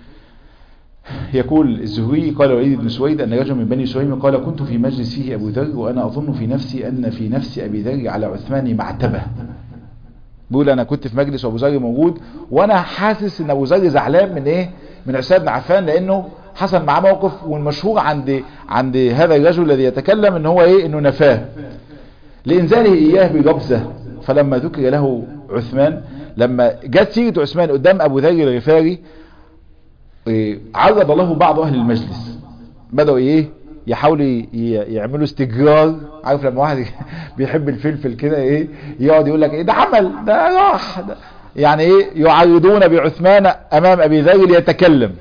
يقول الزهري قال وليد بن سويد أن رجل من بني سويم قال كنت في مجلس فيه أبو ذر وأنا أظن في نفسي أن في نفس أبي ذر على عثمان معتبة بيقول أنا كنت في مجلس وأبو ذر موجود وأنا حاسس أن أبو ذر زعلان من إيه من عثمان بن عفان لأنه حصل معاه موقف والمشهور عند عند هذا الرجل الذي يتكلم ان هو ايه انه نفاه لانزاله اياه بجبزة فلما ذكر له عثمان لما جت سيرة عثمان قدام ابو ذر الغفاري إيه عرض له بعض اهل المجلس بدأوا ايه يحاولوا يعملوا استجرار عارف لما واحد بيحب الفلفل كده ايه يقعد يقول لك ايه ده عمل ده راح ده يعني ايه يعرضون بعثمان امام ابي ذر ليتكلم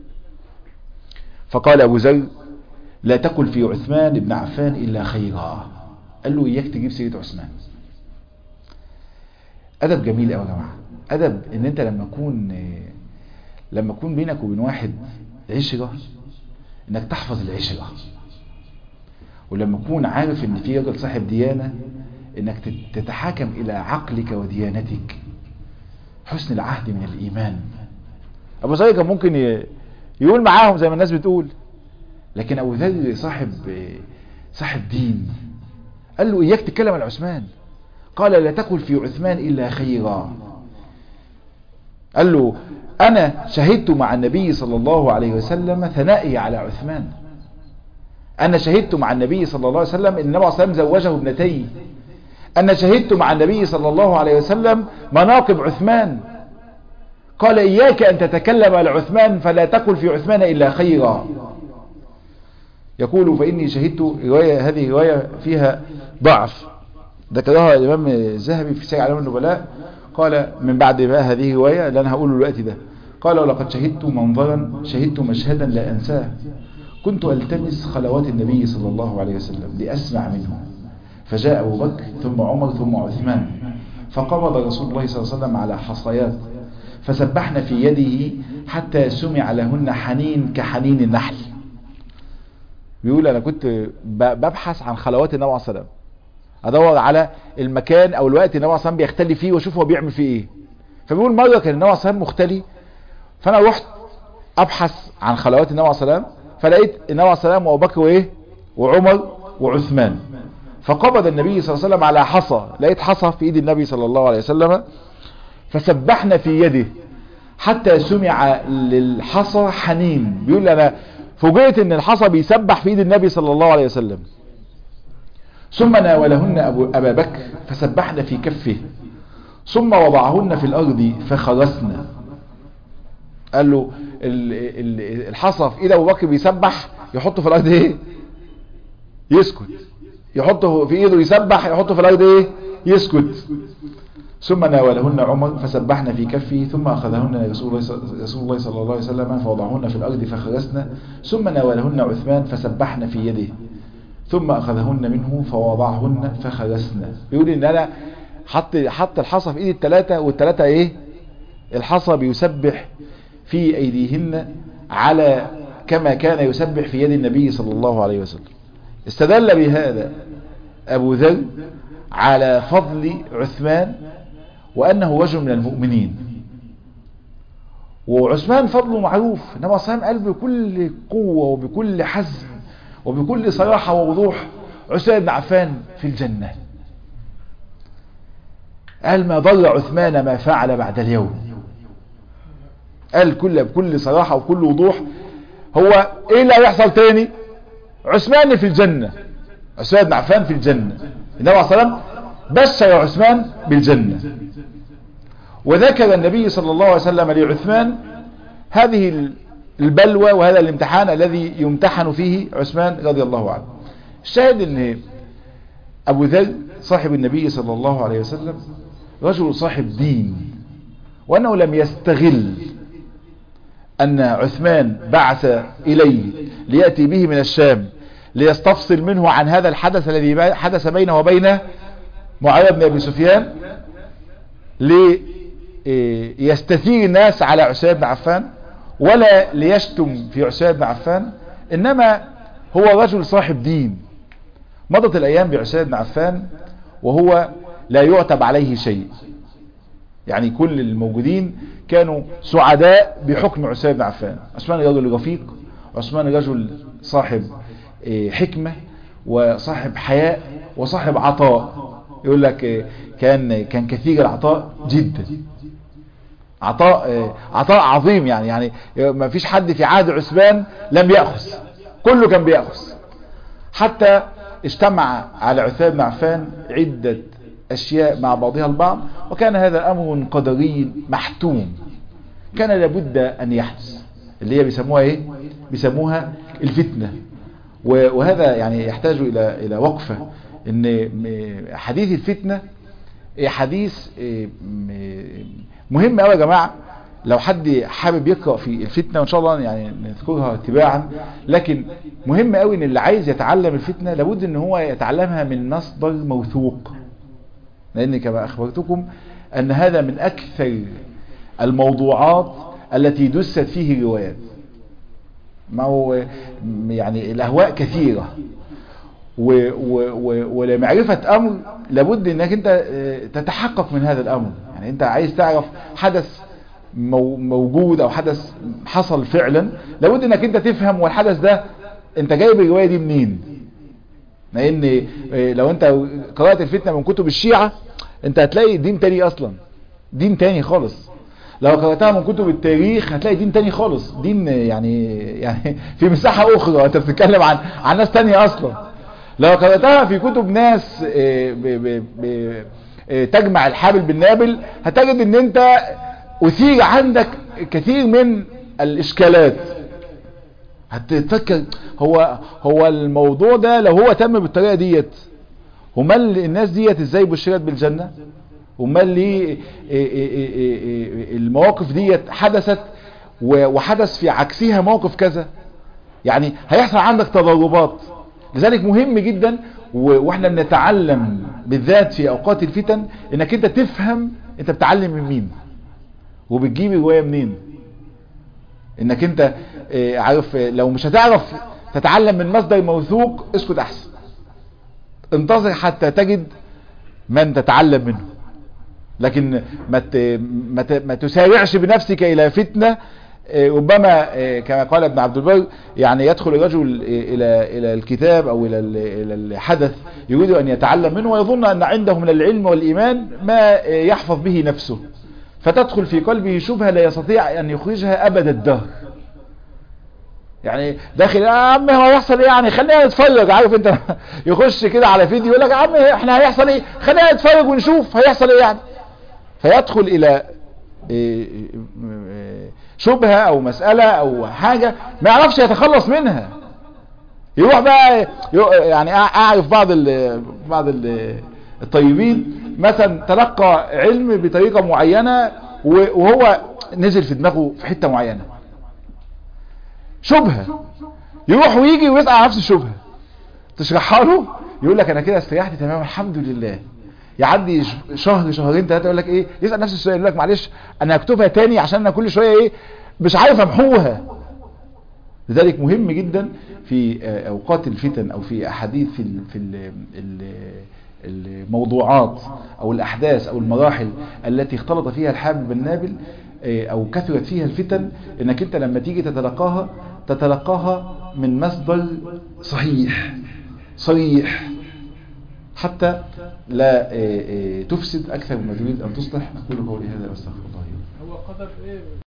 فقال ابو ذر لا تقل في عثمان بن عفان الا خيرا قال له اياك تجيب سيرة عثمان ادب جميل قوي يا جماعه ادب ان انت لما يكون لما يكون بينك وبين واحد عشره انك تحفظ العشره ولما تكون عارف ان في راجل صاحب ديانه انك تتحاكم الى عقلك وديانتك حسن العهد من الايمان ابو ذر كان ممكن يقول معاهم زي ما الناس بتقول لكن ابو ذر صاحب صاحب دين قال له اياك تتكلم عن عثمان قال لا تقل في عثمان الا خيرا قال له انا شهدت مع النبي صلى الله عليه وسلم ثنائي على عثمان انا شهدت مع النبي صلى الله عليه وسلم ان النبي صلى الله عليه وسلم زوجه ابنتي انا شهدت مع النبي صلى الله عليه وسلم مناقب عثمان قال إياك أن تتكلم على عثمان فلا تقل في عثمان إلا خيرا يقول فإني شهدت رواية هذه رواية فيها ضعف ذكرها الإمام الذهبي في سير علام النبلاء قال من بعد ما هذه رواية اللي أنا هقوله الوقت ده قال ولقد شهدت منظرا شهدت مشهدا لا أنساه كنت ألتمس خلوات النبي صلى الله عليه وسلم لأسمع منه فجاء أبو بكر ثم عمر ثم عثمان فقبض رسول الله صلى الله عليه وسلم على حصيات فسبحن في يده حتى سمع لهن حنين كحنين النحل بيقول انا كنت ببحث عن خلوات النبي عليه الصلاه ادور على المكان او الوقت النبي عليه الصلاه بيختلي فيه واشوف هو بيعمل فيه ايه فبيقول مره كان النبي عليه الصلاه مختلي فانا رحت ابحث عن خلوات النبي عليه الصلاه فلقيت النبي عليه الصلاه وابو بكر وايه وعمر وعثمان فقبض النبي صلى الله عليه وسلم على حصى لقيت حصى في ايد النبي صلى الله عليه وسلم فسبحنا في يده حتى سمع للحصى حنين بيقول انا فوجئت ان الحصى بيسبح في ايد النبي صلى الله عليه وسلم ثم ناولهن أبو أبا بكر فسبحن في كفه ثم وضعهن في الأرض فخرسن قال له الحصى في ايد ابو بكر بيسبح يحطه في الارض ايه يسكت يحطه في ايده يسبح يحطه في الارض ايه يسكت ثم ناولهن عمر فسبحن في كفه ثم أخذهن رسول الله, رسول الله صلى الله عليه وسلم فوضعهن في الأرض فخرسن ثم ناولهن عثمان فسبحن في يده ثم أخذهن منه فوضعهن فخرسن بيقول إن أنا حط, حط الحصى في إيدي الثلاثة والثلاثة إيه الحصى بيسبح في أيديهن على كما كان يسبح في يد النبي صلى الله عليه وسلم استدل بهذا أبو ذر على فضل عثمان وأنه رجل من المؤمنين وعثمان فضله معروف إنما صلى قال بكل قوة وبكل حزم وبكل صراحة ووضوح عثمان بن عفان في الجنة قال ما ضر عثمان ما فعل بعد اليوم قال كل بكل صراحة وكل وضوح هو ايه اللي هيحصل تاني عثمان في الجنة عثمان بن عفان في الجنة النبي عليه الصلاة والسلام بشر عثمان بالجنة وذكر النبي صلى الله عليه وسلم لعثمان هذه البلوى وهذا الامتحان الذي يمتحن فيه عثمان رضي الله عنه الشاهد ان ابو ذر صاحب النبي صلى الله عليه وسلم رجل صاحب دين وانه لم يستغل ان عثمان بعث اليه ليأتي به من الشام ليستفصل منه عن هذا الحدث الذي حدث بينه وبين معاوية بن ابي سفيان ليستثير الناس على عثمان بن عفان ولا ليشتم في عثمان بن عفان انما هو رجل صاحب دين مضت الايام بعثمان بن عفان وهو لا يعتب عليه شيء يعني كل الموجودين كانوا سعداء بحكم عثمان بن عفان عثمان رجل رفيق عثمان رجل صاحب حكمة وصاحب حياء وصاحب عطاء يقول لك كان كان كثير العطاء جدا عطاء عطاء عظيم يعني يعني ما فيش حد في عهد عثمان لم يأخذ كله كان بيأخذ حتى اجتمع على عثمان بن عفان عدة أشياء مع بعضها البعض وكان هذا أمر قدري محتوم كان لابد أن يحدث اللي هي بيسموها إيه بيسموها الفتنة وهذا يعني يحتاج إلى إلى وقفة إن حديث الفتنة حديث مهم قوي يا جماعة لو حد حابب يقرأ في الفتنة وإن شاء الله يعني نذكرها اتباعا لكن مهم قوي إن اللي عايز يتعلم الفتنة لابد إن هو يتعلمها من مصدر موثوق لأن كما أخبرتكم أن هذا من أكثر الموضوعات التي دست فيه الروايات ما هو يعني الأهواء كثيرة و و و ولمعرفة أمر لابد أنك أنت تتحقق من هذا الأمر يعني أنت عايز تعرف حدث موجود أو حدث حصل فعلا لابد أنك أنت تفهم والحدث ده أنت جايب الرواية دي منين لأن لو أنت قرأت الفتنة من كتب الشيعة أنت هتلاقي دين تاني أصلا دين تاني خالص لو قرأتها من كتب التاريخ هتلاقي دين تاني خالص دين يعني يعني في مساحة أخرى أنت بتتكلم عن عن ناس تانية أصلا لو قرأتها في كتب ناس ب ب ب تجمع الحابل بالنابل هتجد ان انت أثير عندك كثير من الإشكالات هتفكر هو هو الموضوع ده لو هو تم بالطريقة ديت امال الناس ديت ازاي بشرت بالجنة امال ليه المواقف ديت حدثت وحدث في عكسها موقف كذا يعني هيحصل عندك تضربات لذلك مهم جدا واحنا بنتعلم بالذات في اوقات الفتن انك انت تفهم انت بتعلم من مين وبتجيب الرواية منين انك انت عارف لو مش هتعرف تتعلم من مصدر موثوق اسكت احسن انتظر حتى تجد من تتعلم منه لكن ما ما تسارعش بنفسك الى فتنه ربما كما قال ابن عبد البر يعني يدخل الرجل الى الى الكتاب او الى الى الحدث يريد ان يتعلم منه ويظن ان عنده من العلم والايمان ما يحفظ به نفسه فتدخل في قلبه شبهه لا يستطيع ان يخرجها ابد الدهر يعني داخل يا عم هو هيحصل ايه يعني خلينا نتفرج عارف انت يخش كده على فيديو يقول لك يا عم احنا هيحصل ايه خلينا نتفرج ونشوف هيحصل ايه يعني فيدخل الى شبهة او مسألة او حاجة ما يعرفش يتخلص منها يروح بقى يعني اعرف بعض ال بعض ال الطيبين مثلا تلقى علم بطريقة معينة وهو نزل في دماغه في حتة معينة شبهة يروح ويجي ويسأل على نفس الشبهة تشرحها له يقول لك انا كده استريحت تمام الحمد لله يعدي شهر شهرين ثلاثه يقول لك ايه يسال نفس السؤال يقول لك معلش انا هكتبها تاني عشان انا كل شويه ايه مش عارف امحوها لذلك مهم جدا في اوقات الفتن او في احاديث في ال في ال الموضوعات او الاحداث او المراحل التي اختلط فيها الحابب بالنابل او كثرت فيها الفتن انك انت لما تيجي تتلقاها تتلقاها من مصدر صحيح صريح حتى لا تفسد اكثر مما تريد ان تصلح اقول قولي هذا واستغفر الله
هو قدر ايه